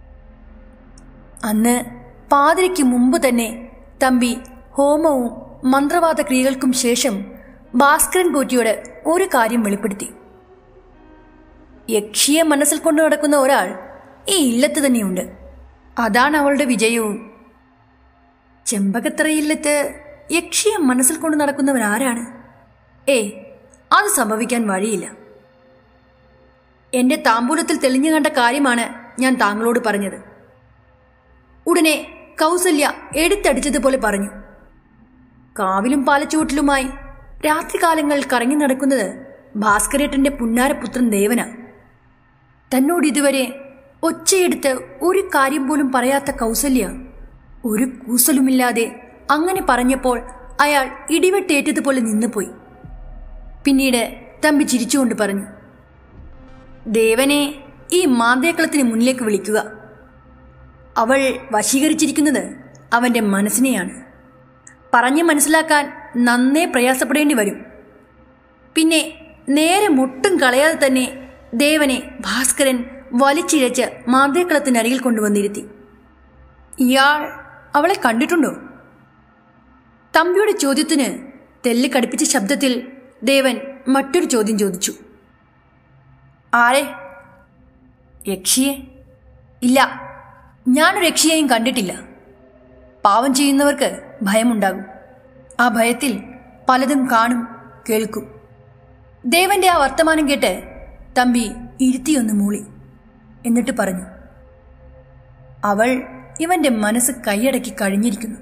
അന്ന് പാതിരയ്ക്ക് മുമ്പ് തന്നെ തമ്പി ഹോമവും മന്ത്രവാദ ക്രിയകൾക്കും ശേഷം ഭാസ്കരൻ പോറ്റിയോട് ഒരു കാര്യം വെളിപ്പെടുത്തി യക്ഷിയെ മനസ്സിൽ കൊണ്ടു നടക്കുന്ന ഒരാൾ ഈ ഇല്ലത്ത് തന്നെയുണ്ട് അതാണ് അവളുടെ വിജയവും ചെമ്പകത്തറയില്ലത്ത് യക്ഷിയെ മനസ്സിൽ കൊണ്ട് നടക്കുന്നവരാരാണ് ഏയ് അത് സംഭവിക്കാൻ വഴിയില്ല എന്റെ താമ്പൂലത്തിൽ തെളിഞ്ഞു കണ്ട കാര്യമാണ് ഞാൻ താങ്കളോട് പറഞ്ഞത് ഉടനെ കൗസല്യ എടുത്തടിച്ചതുപോലെ പറഞ്ഞു കാവിലും പാലച്ചുവട്ടിലുമായി രാത്രികാലങ്ങളിൽ കറങ്ങി നടക്കുന്നത് ഭാസ്കരേട്ടന്റെ പുന്നാരപുത്രൻ ദേവന തന്നോട് ഇതുവരെ ഒച്ചയെടുത്ത് ഒരു കാര്യം പോലും പറയാത്ത കൗസല്യ ഒരു കൂസലുമില്ലാതെ അങ്ങനെ പറഞ്ഞപ്പോൾ അയാൾ ഇടിവെട്ടേറ്റതുപോലെ നിന്നുപോയി പിന്നീട് തമ്പി ചിരിച്ചുകൊണ്ട് പറഞ്ഞു ദേവനെ ഈ മാന്തേക്കളത്തിന് മുന്നിലേക്ക് വിളിക്കുക അവൾ വശീകരിച്ചിരിക്കുന്നത് അവന്റെ മനസ്സിനെയാണ് പറഞ്ഞ് മനസ്സിലാക്കാൻ നന്നേ പ്രയാസപ്പെടേണ്ടി വരും പിന്നെ നേരെ മുട്ടും കളയാതെ തന്നെ ദേവനെ ഭാസ്കരൻ വലിച്ചിഴച്ച് മാന്തേക്കളത്തിനരികിൽ കൊണ്ടുവന്നിരുത്തി ഇയാൾ അവളെ കണ്ടിട്ടുണ്ടോ തമ്പിയുടെ ചോദ്യത്തിന് തെല്ല് കടുപ്പിച്ച ശബ്ദത്തിൽ ദേവൻ മറ്റൊരു ചോദ്യം ചോദിച്ചു ആരെ യക്ഷിയെ ഇല്ല ഞാനൊരു യക്ഷിയെയും കണ്ടിട്ടില്ല പാവം ചെയ്യുന്നവർക്ക് ഭയമുണ്ടാകും ആ ഭയത്തിൽ പലതും കാണും കേൾക്കും ദേവന്റെ ആ വർത്തമാനം കേട്ട് തമ്പി ഇരുത്തിയൊന്ന് മൂളി എന്നിട്ട് പറഞ്ഞു അവൾ ഇവന്റെ മനസ്സ് കൈയടക്കി കഴിഞ്ഞിരിക്കുന്നു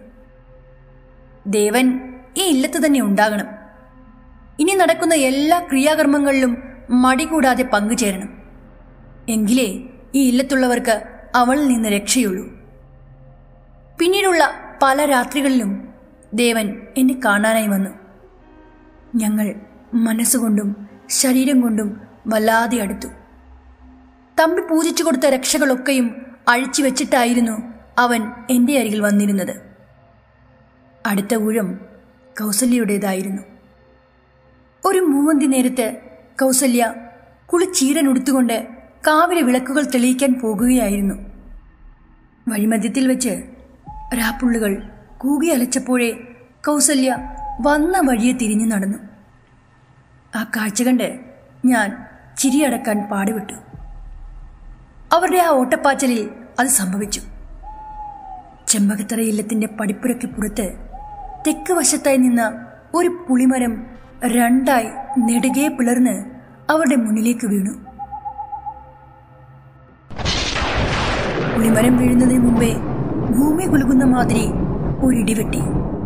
ദേവൻ ഈ ഇല്ലത്ത് തന്നെ ഉണ്ടാകണം ഇനി നടക്കുന്ന എല്ലാ ക്രിയാകർമ്മങ്ങളിലും മടി കൂടാതെ പങ്കുചേരണം എങ്കിലേ ഈ ഇല്ലത്തുള്ളവർക്ക് അവളിൽ നിന്ന് രക്ഷയുള്ളൂ പിന്നീടുള്ള പല രാത്രികളിലും ദേവൻ എന്നെ കാണാനായി വന്നു ഞങ്ങൾ മനസ്സുകൊണ്ടും ശരീരം കൊണ്ടും വല്ലാതെ അടുത്തു തമ്പി പൂജിച്ചു കൊടുത്ത രക്ഷകളൊക്കെയും അഴിച്ചു വെച്ചിട്ടായിരുന്നു അവൻ എൻ്റെ അരികിൽ വന്നിരുന്നത് അടുത്ത ഊഴം കൗസല്യയുടേതായിരുന്നു ഒരു മൂവന്തി നേരത്ത് കൗസല്യ കുളിച്ചീരൻ ഉടുത്തുകൊണ്ട് കാവിലെ വിളക്കുകൾ തെളിയിക്കാൻ പോകുകയായിരുന്നു വഴിമധ്യത്തിൽ വെച്ച് രാപ്പുള്ളുകൾ കൂകി അലച്ചപ്പോഴേ കൗസല്യ വന്ന വഴിയെ തിരിഞ്ഞു നടന്നു ആ കാഴ്ച കണ്ട് ഞാൻ ചിരിയടക്കാൻ പാടുവിട്ടു അവരുടെ ആ ഓട്ടപ്പാച്ചലിൽ അത് സംഭവിച്ചു ചെമ്പകത്തറ ഇല്ലത്തിന്റെ പടിപ്പുരയ്ക്ക് പുറത്ത് തെക്ക് വശത്തായി നിന്ന ഒരു പുളിമരം രണ്ടായി നെടുകെ പിളർന്ന് അവരുടെ മുന്നിലേക്ക് വീണു പുളിമരം വീഴുന്നതിന് മുമ്പേ ഭൂമി കുലുകുന്ന മാതിരി ഒരിടിവെട്ടി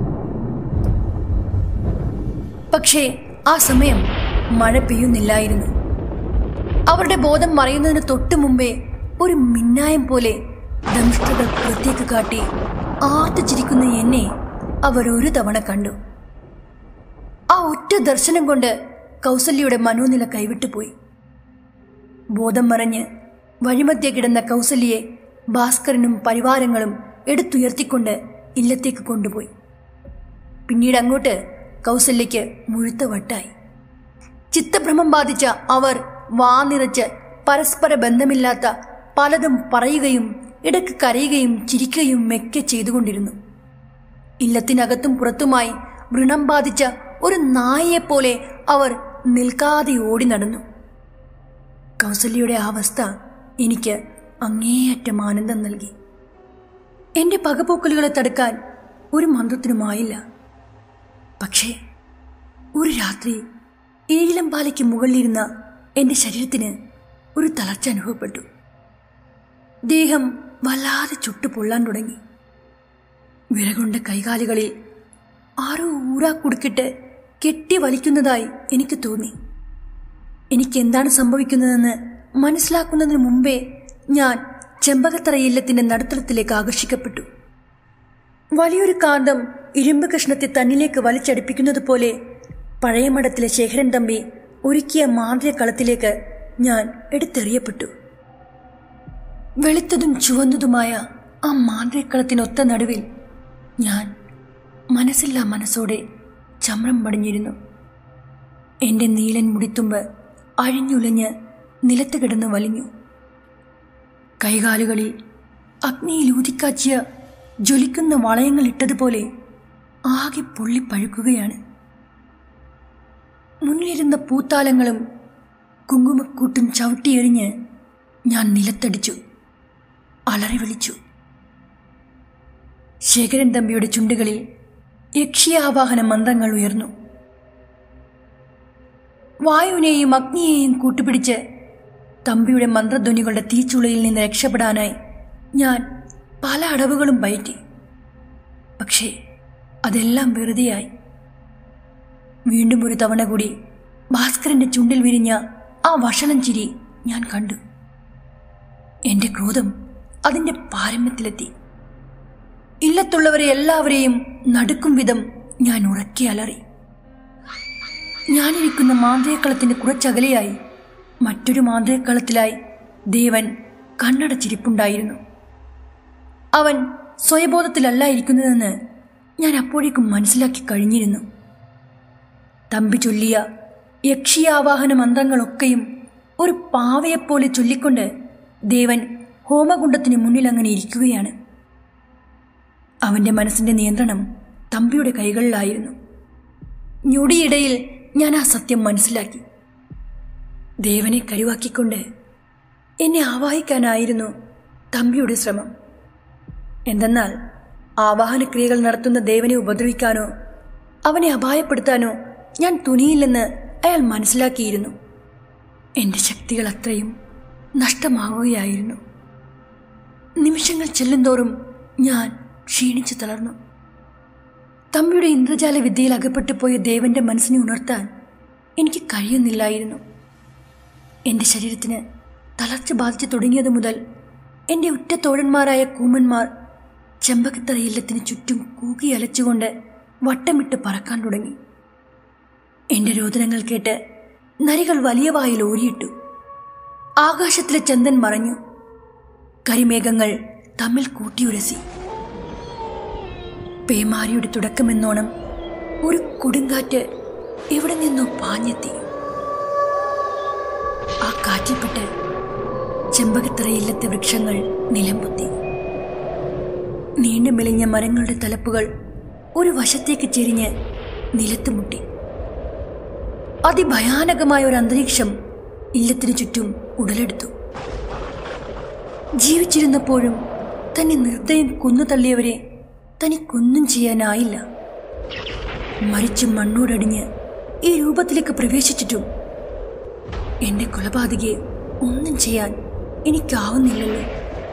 പക്ഷേ ആ സമയം മഴ പെയ്യുന്നില്ലായിരുന്നു അവരുടെ ബോധം മറയുന്നതിന് തൊട്ടു മുമ്പേ ഒരു മിന്നായം പോലെ ദംഷ്ടകൾ പുറത്തേക്ക് കാട്ടി ആർത്തു ചിരിക്കുന്ന എന്നെ അവർ ഒരു തവണ കണ്ടു ആ ഒറ്റ ദർശനം കൊണ്ട് കൗസല്യയുടെ മനോനില കൈവിട്ടുപോയി ബോധം മറഞ്ഞ് വഴിമധ്യ കിടന്ന കൗസല്യയെ ഭാസ്കരനും പരിവാരങ്ങളും എടുത്തുയർത്തിക്കൊണ്ട് ഇല്ലത്തേക്ക് കൊണ്ടുപോയി പിന്നീട് അങ്ങോട്ട് കൗസല്യയ്ക്ക് മുഴുത്ത വട്ടായി ചിത്തഭ്രമം ബാധിച്ച അവർ വാ നിറച്ച് പരസ്പര ബന്ധമില്ലാത്ത പലതും പറയുകയും ഇടയ്ക്ക് കരയുകയും ചിരിക്കുകയും മെക്കെ ചെയ്തുകൊണ്ടിരുന്നു ഇല്ലത്തിനകത്തും പുറത്തുമായി വൃണം ബാധിച്ച ഒരു നായയെപ്പോലെ അവർ നിൽക്കാതെ ഓടി നടന്നു കൗസല്യയുടെ ആ അവസ്ഥ എനിക്ക് അങ്ങേയറ്റം ആനന്ദം നൽകി എന്റെ പകപോക്കലുകളെ തടുക്കാൻ ഒരു മന്ത്രത്തിനുമായില്ല പക്ഷേ ഒരു രാത്രി ഏഴിലമ്പാലയ്ക്ക് മുകളിലിരുന്ന എന്റെ ശരീരത്തിന് ഒരു തളർച്ച അനുഭവപ്പെട്ടു ദേഹം വല്ലാതെ ചുട്ടു പൊള്ളാൻ തുടങ്ങി വിറകൊണ്ട കൈകാലുകളിൽ ആരോ ഊരാ കുടുക്കിട്ട് കെട്ടി വലിക്കുന്നതായി എനിക്ക് തോന്നി എനിക്ക് എന്താണ് സംഭവിക്കുന്നതെന്ന് മനസ്സിലാക്കുന്നതിന് മുമ്പേ ഞാൻ ചെമ്പകത്തറ ഇല്ലത്തിന്റെ നടുത്തളത്തിലേക്ക് ആകർഷിക്കപ്പെട്ടു വലിയൊരു കാന്തം ഇരുമ്പ് കഷ്ണത്തെ തന്നിലേക്ക് വലിച്ചടിപ്പിക്കുന്നത് പോലെ പഴയ മഠത്തിലെ ശേഖരൻ തമ്പി ഒരുക്കിയ മാന്ത്രിക കളത്തിലേക്ക് ഞാൻ എടുത്തെറിയപ്പെട്ടു വെളുത്തതും ചുവന്നതുമായ ആ മാന്ത്രികളത്തിനൊത്ത നടുവിൽ ഞാൻ മനസ്സില്ലാ മനസ്സോടെ ചമ്രം പടിഞ്ഞിരുന്നു എൻ്റെ നീലൻ മുടിത്തുമ്പ് അഴിഞ്ഞുലഞ്ഞ് നിലത്ത് കിടന്ന് വലിഞ്ഞു കൈകാലുകളിൽ അഗ്നിയിൽ ഊതിക്കാച്ചിയ ജ്വലിക്കുന്ന വളയങ്ങൾ ഇട്ടതുപോലെ ആകെ പൊള്ളിപ്പഴുക്കുകയാണ് മുന്നിലിരുന്ന പൂത്താലങ്ങളും കുങ്കുമക്കൂട്ടും ചവിട്ടിയെറിഞ്ഞ് ഞാൻ നിലത്തടിച്ചു അലറി വിളിച്ചു ശേഖരൻ തമ്പിയുടെ ചുണ്ടുകളിൽ യക്ഷിയാവാഹന മന്ത്രങ്ങൾ ഉയർന്നു വായുവിനെയും അഗ്നിയെയും കൂട്ടുപിടിച്ച് തമ്പിയുടെ മന്ത്രധ്വനികളുടെ തീച്ചുളയിൽ നിന്ന് രക്ഷപ്പെടാനായി ഞാൻ പല അടവുകളും പയറ്റി പക്ഷേ അതെല്ലാം വെറുതെയായി വീണ്ടും ഒരു തവണ കൂടി ഭാസ്കരന്റെ ചുണ്ടിൽ വിരിഞ്ഞ ആ വഷളം ചിരി ഞാൻ കണ്ടു എന്റെ ക്രോധം അതിന്റെ പാരമ്യത്തിലെത്തി ഇല്ലത്തുള്ളവരെ എല്ലാവരെയും നടുക്കും വിധം ഞാൻ ഉറക്കി അലറി ഞാനിരിക്കുന്ന മാന്ത്രികക്കളത്തിന്റെ കുറച്ചകലെയായി മറ്റൊരു മാന്ത്രികക്കളത്തിലായി ദേവൻ കണ്ണടച്ചിരിപ്പുണ്ടായിരുന്നു അവൻ സ്വയബോധത്തിലല്ല ഇരിക്കുന്നതെന്ന് ഞാൻ അപ്പോഴേക്കും മനസ്സിലാക്കി കഴിഞ്ഞിരുന്നു തമ്പി ചൊല്ലിയ യക്ഷിയാവാഹന മന്ത്രങ്ങളൊക്കെയും ഒരു പാവയെപ്പോലെ ചൊല്ലിക്കൊണ്ട് ദേവൻ ഹോമകുണ്ടത്തിന് മുന്നിൽ അങ്ങനെ ഇരിക്കുകയാണ് അവന്റെ മനസ്സിന്റെ നിയന്ത്രണം തമ്പിയുടെ കൈകളിലായിരുന്നു ഞൊടിയിടയിൽ ഞാൻ ആ സത്യം മനസ്സിലാക്കി ദേവനെ കരുവാക്കിക്കൊണ്ട് എന്നെ ആവാഹിക്കാനായിരുന്നു തമ്പിയുടെ ശ്രമം എന്തെന്നാൽ ആവാഹനക്രിയകൾ നടത്തുന്ന ദേവനെ ഉപദ്രവിക്കാനോ അവനെ അപായപ്പെടുത്താനോ ഞാൻ തുനിയില്ലെന്ന് അയാൾ മനസ്സിലാക്കിയിരുന്നു എൻ്റെ ശക്തികൾ അത്രയും നഷ്ടമാവുകയായിരുന്നു നിമിഷങ്ങൾ ചെല്ലുന്തോറും ഞാൻ ക്ഷീണിച്ചു തളർന്നു തമ്പിയുടെ ഇന്ദ്രജാല വിദ്യയിൽ അകപ്പെട്ടു പോയ ദേവന്റെ മനസ്സിനെ ഉണർത്താൻ എനിക്ക് കഴിയുന്നില്ലായിരുന്നു എൻ്റെ ശരീരത്തിന് തളർച്ച ബാധിച്ചു തുടങ്ങിയത് മുതൽ എൻ്റെ ഉറ്റ തോഴന്മാരായ കൂമന്മാർ ചെമ്പകത്തറ ഇല്ലത്തിന് ചുറ്റും കൂകി അലച്ചുകൊണ്ട് വട്ടമിട്ട് പറക്കാൻ തുടങ്ങി എൻ്റെ രോദനങ്ങൾ കേട്ട് നരികൾ വലിയ വായിൽ ഓരിയിട്ടു ആകാശത്തിലെ ചന്ദൻ മറഞ്ഞു കരിമേഘങ്ങൾ തമ്മിൽ കൂട്ടിയുരസി പേമാരിയുടെ തുടക്കമെന്നോണം ഒരു കൊടുങ്കാറ്റ് എവിടെ നിന്നോ പാഞ്ഞെത്തി ആ കാറ്റിൽപ്പെട്ട് ചെമ്പകത്തറയില്ലത്തെ വൃക്ഷങ്ങൾ നിലംപൊത്തി നീണ്ടു മെലിഞ്ഞ മരങ്ങളുടെ തലപ്പുകൾ ഒരു വശത്തേക്ക് ചെരിഞ്ഞ് നിലത്ത് മുട്ടി അതിഭയാനകമായ ഒരു അന്തരീക്ഷം ഇല്ലത്തിനു ചുറ്റും ഉടലെടുത്തു ജീവിച്ചിരുന്നപ്പോഴും തന്നെ നിർദ്ദയം കൊന്നു തള്ളിയവരെ തനിക്കൊന്നും ചെയ്യാനായില്ല മരിച്ച് മണ്ണോടടിഞ്ഞ് ഈ രൂപത്തിലേക്ക് പ്രവേശിച്ചിട്ടും എന്റെ കൊലപാതകയെ ഒന്നും ചെയ്യാൻ എനിക്കാവുന്നില്ലല്ലോ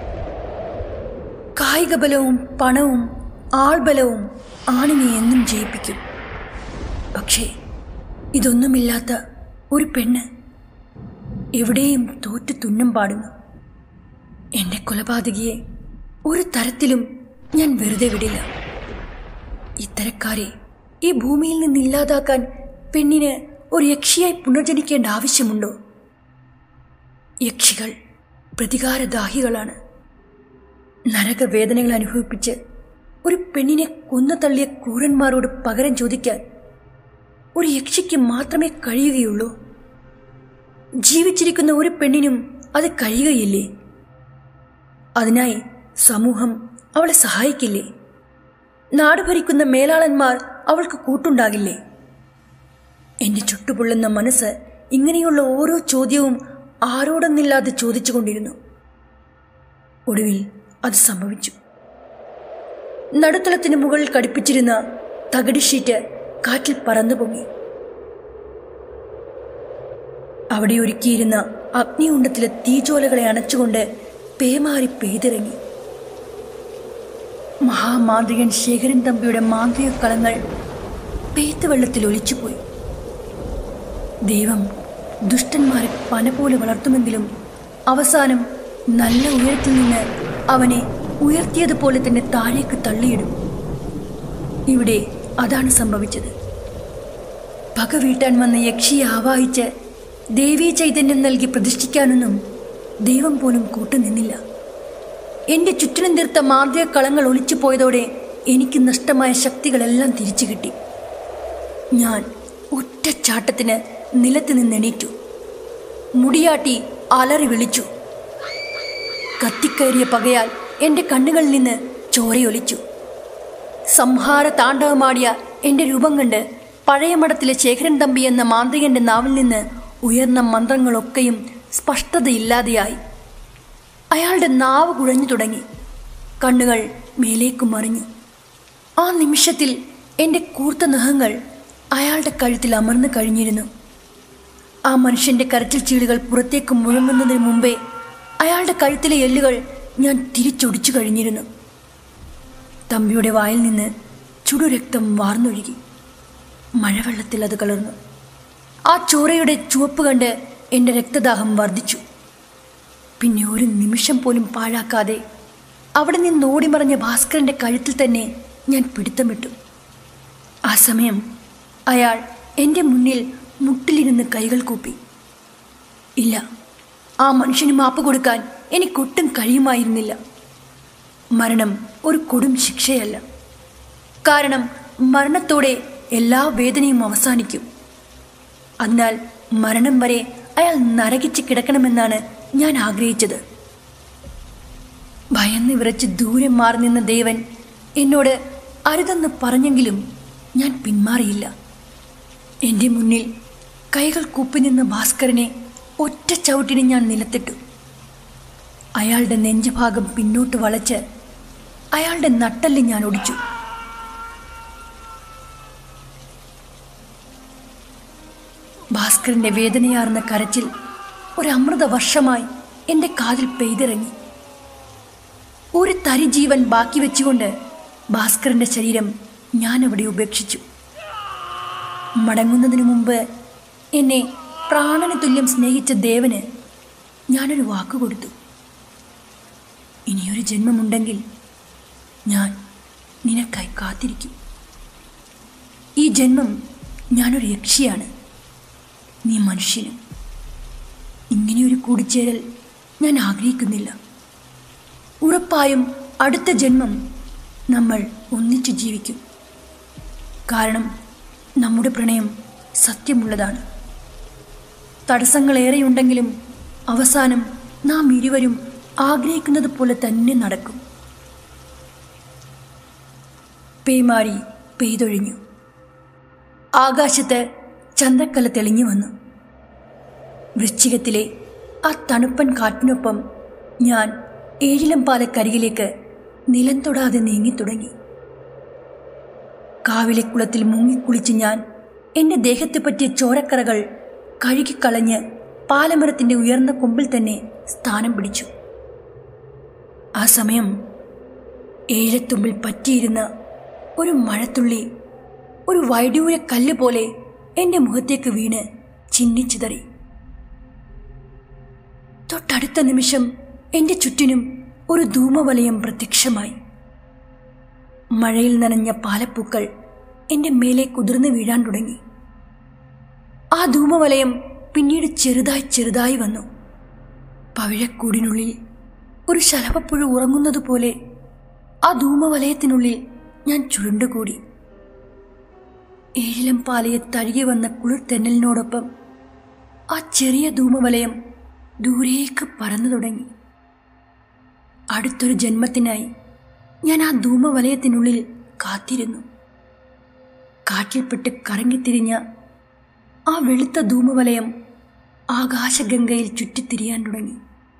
കായിക ബലവും പണവും ആൾബലവും ആണിനെ എന്നും ജയിപ്പിക്കും പക്ഷേ ഇതൊന്നുമില്ലാത്ത ഒരു പെണ്ണ് എവിടെയും തോറ്റു തുന്നം പാടുന്നു എന്റെ കൊലപാതകിയെ ഒരു തരത്തിലും ഞാൻ വെറുതെ വിടില്ല ഇത്തരക്കാരെ ഈ ഭൂമിയിൽ നിന്ന് ഇല്ലാതാക്കാൻ പെണ്ണിന് ഒരു യക്ഷിയായി പുനർജനിക്കേണ്ട ആവശ്യമുണ്ടോ യക്ഷികൾ പ്രതികാരദാഹികളാണ് നരകവേദനകൾ അനുഭവിപ്പിച്ച് ഒരു പെണ്ണിനെ കൊന്നു തള്ളിയ ക്രൂരന്മാരോട് പകരം ചോദിക്കാൻ ഒരു യക്ഷിക്ക് മാത്രമേ കഴിയുകയുള്ളൂ ജീവിച്ചിരിക്കുന്ന ഒരു പെണ്ണിനും അത് കഴിയുകയില്ലേ അതിനായി സമൂഹം അവളെ സഹായിക്കില്ലേ നാട് ഭരിക്കുന്ന മേലാളന്മാർ അവൾക്ക് കൂട്ടുണ്ടാകില്ലേ എന്റെ ചുട്ടുപൊള്ളുന്ന മനസ്സ് ഇങ്ങനെയുള്ള ഓരോ ചോദ്യവും ആരോടെന്നില്ലാതെ ചോദിച്ചുകൊണ്ടിരുന്നു ഒടുവിൽ അത് സംഭവിച്ചു നടുത്തളത്തിന് മുകളിൽ കടിപ്പിച്ചിരുന്ന തകിട് ഷീറ്റ് കാറ്റിൽ പറന്നു പൊങ്ങി അവിടെ ഒരുക്കിയിരുന്ന അഗ്നികുണ്ടത്തിലെ തീജോലകളെ അണച്ചുകൊണ്ട് പേമാറി പെയ്തിറങ്ങി മഹാമാന്ത്രികൻ ശേഖരൻ തമ്പിയുടെ മാന്ത്രിക കളങ്ങൾ പെയ്ത്ത് വെള്ളത്തിൽ ഒലിച്ചുപോയി ദൈവം ദുഷ്ടന്മാരെ പന പോലെ വളർത്തുമെങ്കിലും അവസാനം നല്ല ഉയരത്തിൽ നിന്ന് അവനെ ഉയർത്തിയതുപോലെ തന്നെ താഴേക്ക് തള്ളിയിടും ഇവിടെ അതാണ് സംഭവിച്ചത് പക വീട്ടാൻ വന്ന യക്ഷിയെ ആവാഹിച്ച് ദേവീ ചൈതന്യം നൽകി പ്രതിഷ്ഠിക്കാനൊന്നും ദൈവം പോലും കൂട്ടുനിന്നില്ല എന്റെ ചുറ്റിനും തീർത്ത മാന്ത്രിക കളങ്ങൾ ഒളിച്ചു പോയതോടെ എനിക്ക് നഷ്ടമായ ശക്തികളെല്ലാം തിരിച്ചു കിട്ടി ഞാൻ ഒറ്റച്ചാട്ടത്തിന് നിലത്ത് നിന്നെണീറ്റു മുടിയാട്ടി അലറി വിളിച്ചു കത്തിക്കയറിയ പകയാൽ എൻ്റെ കണ്ണുകളിൽ നിന്ന് ചോരയൊലിച്ചു സംഹാര താണ്ഡവമാടിയ എൻ്റെ രൂപം കണ്ട് പഴയ മഠത്തിലെ ശേഖരൻ തമ്പി എന്ന മാന്ത്രികന്റെ നാവിൽ നിന്ന് ഉയർന്ന മന്ത്രങ്ങളൊക്കെയും സ്പഷ്ടതയില്ലാതെയായി അയാളുടെ നാവ് കുഴഞ്ഞു തുടങ്ങി കണ്ണുകൾ മേലേക്ക് മറിഞ്ഞു ആ നിമിഷത്തിൽ എൻ്റെ കൂർത്ത നഖങ്ങൾ അയാളുടെ കഴുത്തിൽ അമർന്നു കഴിഞ്ഞിരുന്നു ആ മനുഷ്യന്റെ കരച്ചിൽ ചീളുകൾ പുറത്തേക്ക് മുഴങ്ങുന്നതിന് മുമ്പേ അയാളുടെ കഴുത്തിലെ എല്ലുകൾ ഞാൻ തിരിച്ചൊടിച്ചു കഴിഞ്ഞിരുന്നു തമ്പിയുടെ വായിൽ നിന്ന് ചുടുരക്തം വാർന്നൊഴുകി മഴവെള്ളത്തിൽ അത് കലർന്നു ആ ചോരയുടെ ചുവപ്പ് കണ്ട് എൻ്റെ രക്തദാഹം വർദ്ധിച്ചു പിന്നെ ഒരു നിമിഷം പോലും പാഴാക്കാതെ അവിടെ നിന്ന് ഓടിമറഞ്ഞ ഭാസ്കരന്റെ കഴുത്തിൽ തന്നെ ഞാൻ പിടുത്തമിട്ടു ആ സമയം അയാൾ എൻ്റെ മുന്നിൽ മുട്ടിലിരുന്ന് കൈകൾ കൂപ്പി ഇല്ല ആ മനുഷ്യന് മാപ്പ് കൊടുക്കാൻ എനിക്കൊട്ടും കഴിയുമായിരുന്നില്ല മരണം ഒരു കൊടും ശിക്ഷയല്ല കാരണം മരണത്തോടെ എല്ലാ വേദനയും അവസാനിക്കും അതിനാൽ മരണം വരെ അയാൾ നരകിച്ച് കിടക്കണമെന്നാണ് ഞാൻ ആഗ്രഹിച്ചത് ഭയന്ന് വിറച്ച് ദൂരെ മാറി നിന്ന ദേവൻ എന്നോട് അരുതെന്ന് പറഞ്ഞെങ്കിലും ഞാൻ പിന്മാറിയില്ല എൻ്റെ മുന്നിൽ കൈകൾ കൂപ്പി നിന്ന ഭാസ്കരനെ ഒറ്റ ചവിട്ടിന് ഞാൻ നിലത്തിട്ടു അയാളുടെ നെഞ്ചുഭാഗം പിന്നോട്ട് വളച്ച് അയാളുടെ നട്ടല് ഞാൻ ഒടിച്ചു ഭാസ്കരന്റെ വേദനയാർന്ന കരച്ചിൽ ഒരു അമൃത വർഷമായി എൻ്റെ കാതിൽ പെയ്തിറങ്ങി ഒരു തരി ജീവൻ ബാക്കി വെച്ചുകൊണ്ട് ഭാസ്കരന്റെ ശരീരം ഞാൻ അവിടെ ഉപേക്ഷിച്ചു മടങ്ങുന്നതിനു മുമ്പ് എന്നെ പ്രാണന തുല്യം സ്നേഹിച്ച ദേവന് ഞാനൊരു വാക്ക് കൊടുത്തു ഇനിയൊരു ജന്മമുണ്ടെങ്കിൽ ഞാൻ നിനക്കായി കാത്തിരിക്കും ഈ ജന്മം ഞാനൊരു യക്ഷിയാണ് നീ മനുഷ്യനും ഇങ്ങനെയൊരു കൂടിച്ചേരൽ ഞാൻ ആഗ്രഹിക്കുന്നില്ല ഉറപ്പായും അടുത്ത ജന്മം നമ്മൾ ഒന്നിച്ചു ജീവിക്കും കാരണം നമ്മുടെ പ്രണയം സത്യമുള്ളതാണ് തടസ്സങ്ങളേറെയുണ്ടെങ്കിലും അവസാനം നാം ഇരുവരും ആഗ്രഹിക്കുന്നത് പോലെ തന്നെ നടക്കും പേമാരി പെയ്തൊഴിഞ്ഞു ആകാശത്ത് ചന്ദ്രക്കല തെളിഞ്ഞു വന്നു വൃശ്ചികത്തിലെ ആ തണുപ്പൻ കാറ്റിനൊപ്പം ഞാൻ ഏഴിലം പാലക്കരികിലേക്ക് നിലം തൊടാതെ നീങ്ങിത്തുടങ്ങി കാവിലെ കുളത്തിൽ മുങ്ങിക്കുളിച്ച് ഞാൻ എൻ്റെ ദേഹത്ത് പറ്റിയ ചോരക്കറകൾ കഴുകിക്കളഞ്ഞ് പാലമരത്തിൻ്റെ ഉയർന്ന കൊമ്പിൽ തന്നെ സ്ഥാനം പിടിച്ചു ആ സമയം ഏഴത്തുമ്പിൽ പറ്റിയിരുന്ന ഒരു മഴത്തുള്ളി ഒരു വൈഡൂര കല്ല് പോലെ എൻ്റെ മുഖത്തേക്ക് വീണ് ചിന്നിച്ചിതറി തൊട്ടടുത്ത നിമിഷം എൻ്റെ ചുറ്റിനും ഒരു ധൂമവലയം പ്രത്യക്ഷമായി മഴയിൽ നനഞ്ഞ പാലപ്പൂക്കൾ എൻ്റെ മേലെ കുതിർന്ന് വീഴാൻ തുടങ്ങി ആ ധൂമവലയം പിന്നീട് ചെറുതായി ചെറുതായി വന്നു പവിഴക്കൂടിനുള്ളിൽ ഒരു ശലഭപ്പുഴ ഉറങ്ങുന്നത് പോലെ ആ ധൂമവലയത്തിനുള്ളിൽ ഞാൻ ചുരുണ്ടുകൂടി ഏഴിലം പാലയെ തഴുകി വന്ന കുളിർ തെന്നലിനോടൊപ്പം ആ ചെറിയ ധൂമവലയം ദൂരേക്ക് പറന്നു തുടങ്ങി അടുത്തൊരു ജന്മത്തിനായി ഞാൻ ആ ധൂമവലയത്തിനുള്ളിൽ കാത്തിരുന്നു കാറ്റിൽപ്പെട്ട് കറങ്ങിത്തിരിഞ്ഞ ആ വെളുത്ത ധൂമവലയം ആകാശഗംഗയിൽ ചുറ്റിത്തിരിയാൻ തുടങ്ങി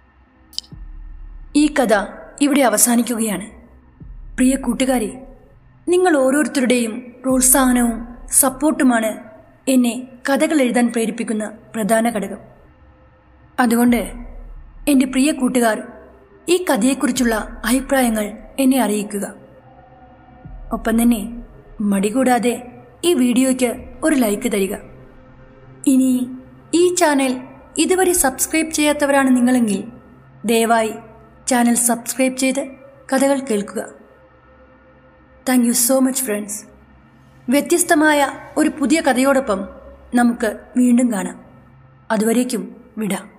ഈ കഥ ഇവിടെ അവസാനിക്കുകയാണ് പ്രിയ കൂട്ടുകാരെ നിങ്ങൾ ഓരോരുത്തരുടെയും പ്രോത്സാഹനവും സപ്പോർട്ടുമാണ് എന്നെ കഥകൾ എഴുതാൻ പ്രേരിപ്പിക്കുന്ന പ്രധാന ഘടകം അതുകൊണ്ട് എൻ്റെ പ്രിയ കൂട്ടുകാർ ഈ കഥയെക്കുറിച്ചുള്ള അഭിപ്രായങ്ങൾ എന്നെ അറിയിക്കുക ഒപ്പം തന്നെ മടികൂടാതെ ഈ വീഡിയോയ്ക്ക് ഒരു ലൈക്ക് തരിക ഇനി ഈ ചാനൽ ഇതുവരെ സബ്സ്ക്രൈബ് ചെയ്യാത്തവരാണ് നിങ്ങളെങ്കിൽ ദയവായി ചാനൽ സബ്സ്ക്രൈബ് ചെയ്ത് കഥകൾ കേൾക്കുക thank you so much friends വ്യത്യസ്തമായ ഒരു പുതിയ കഥയോടൊപ്പം നമുക്ക് വീണ്ടും കാണാം അതുവരേക്കും വിടാം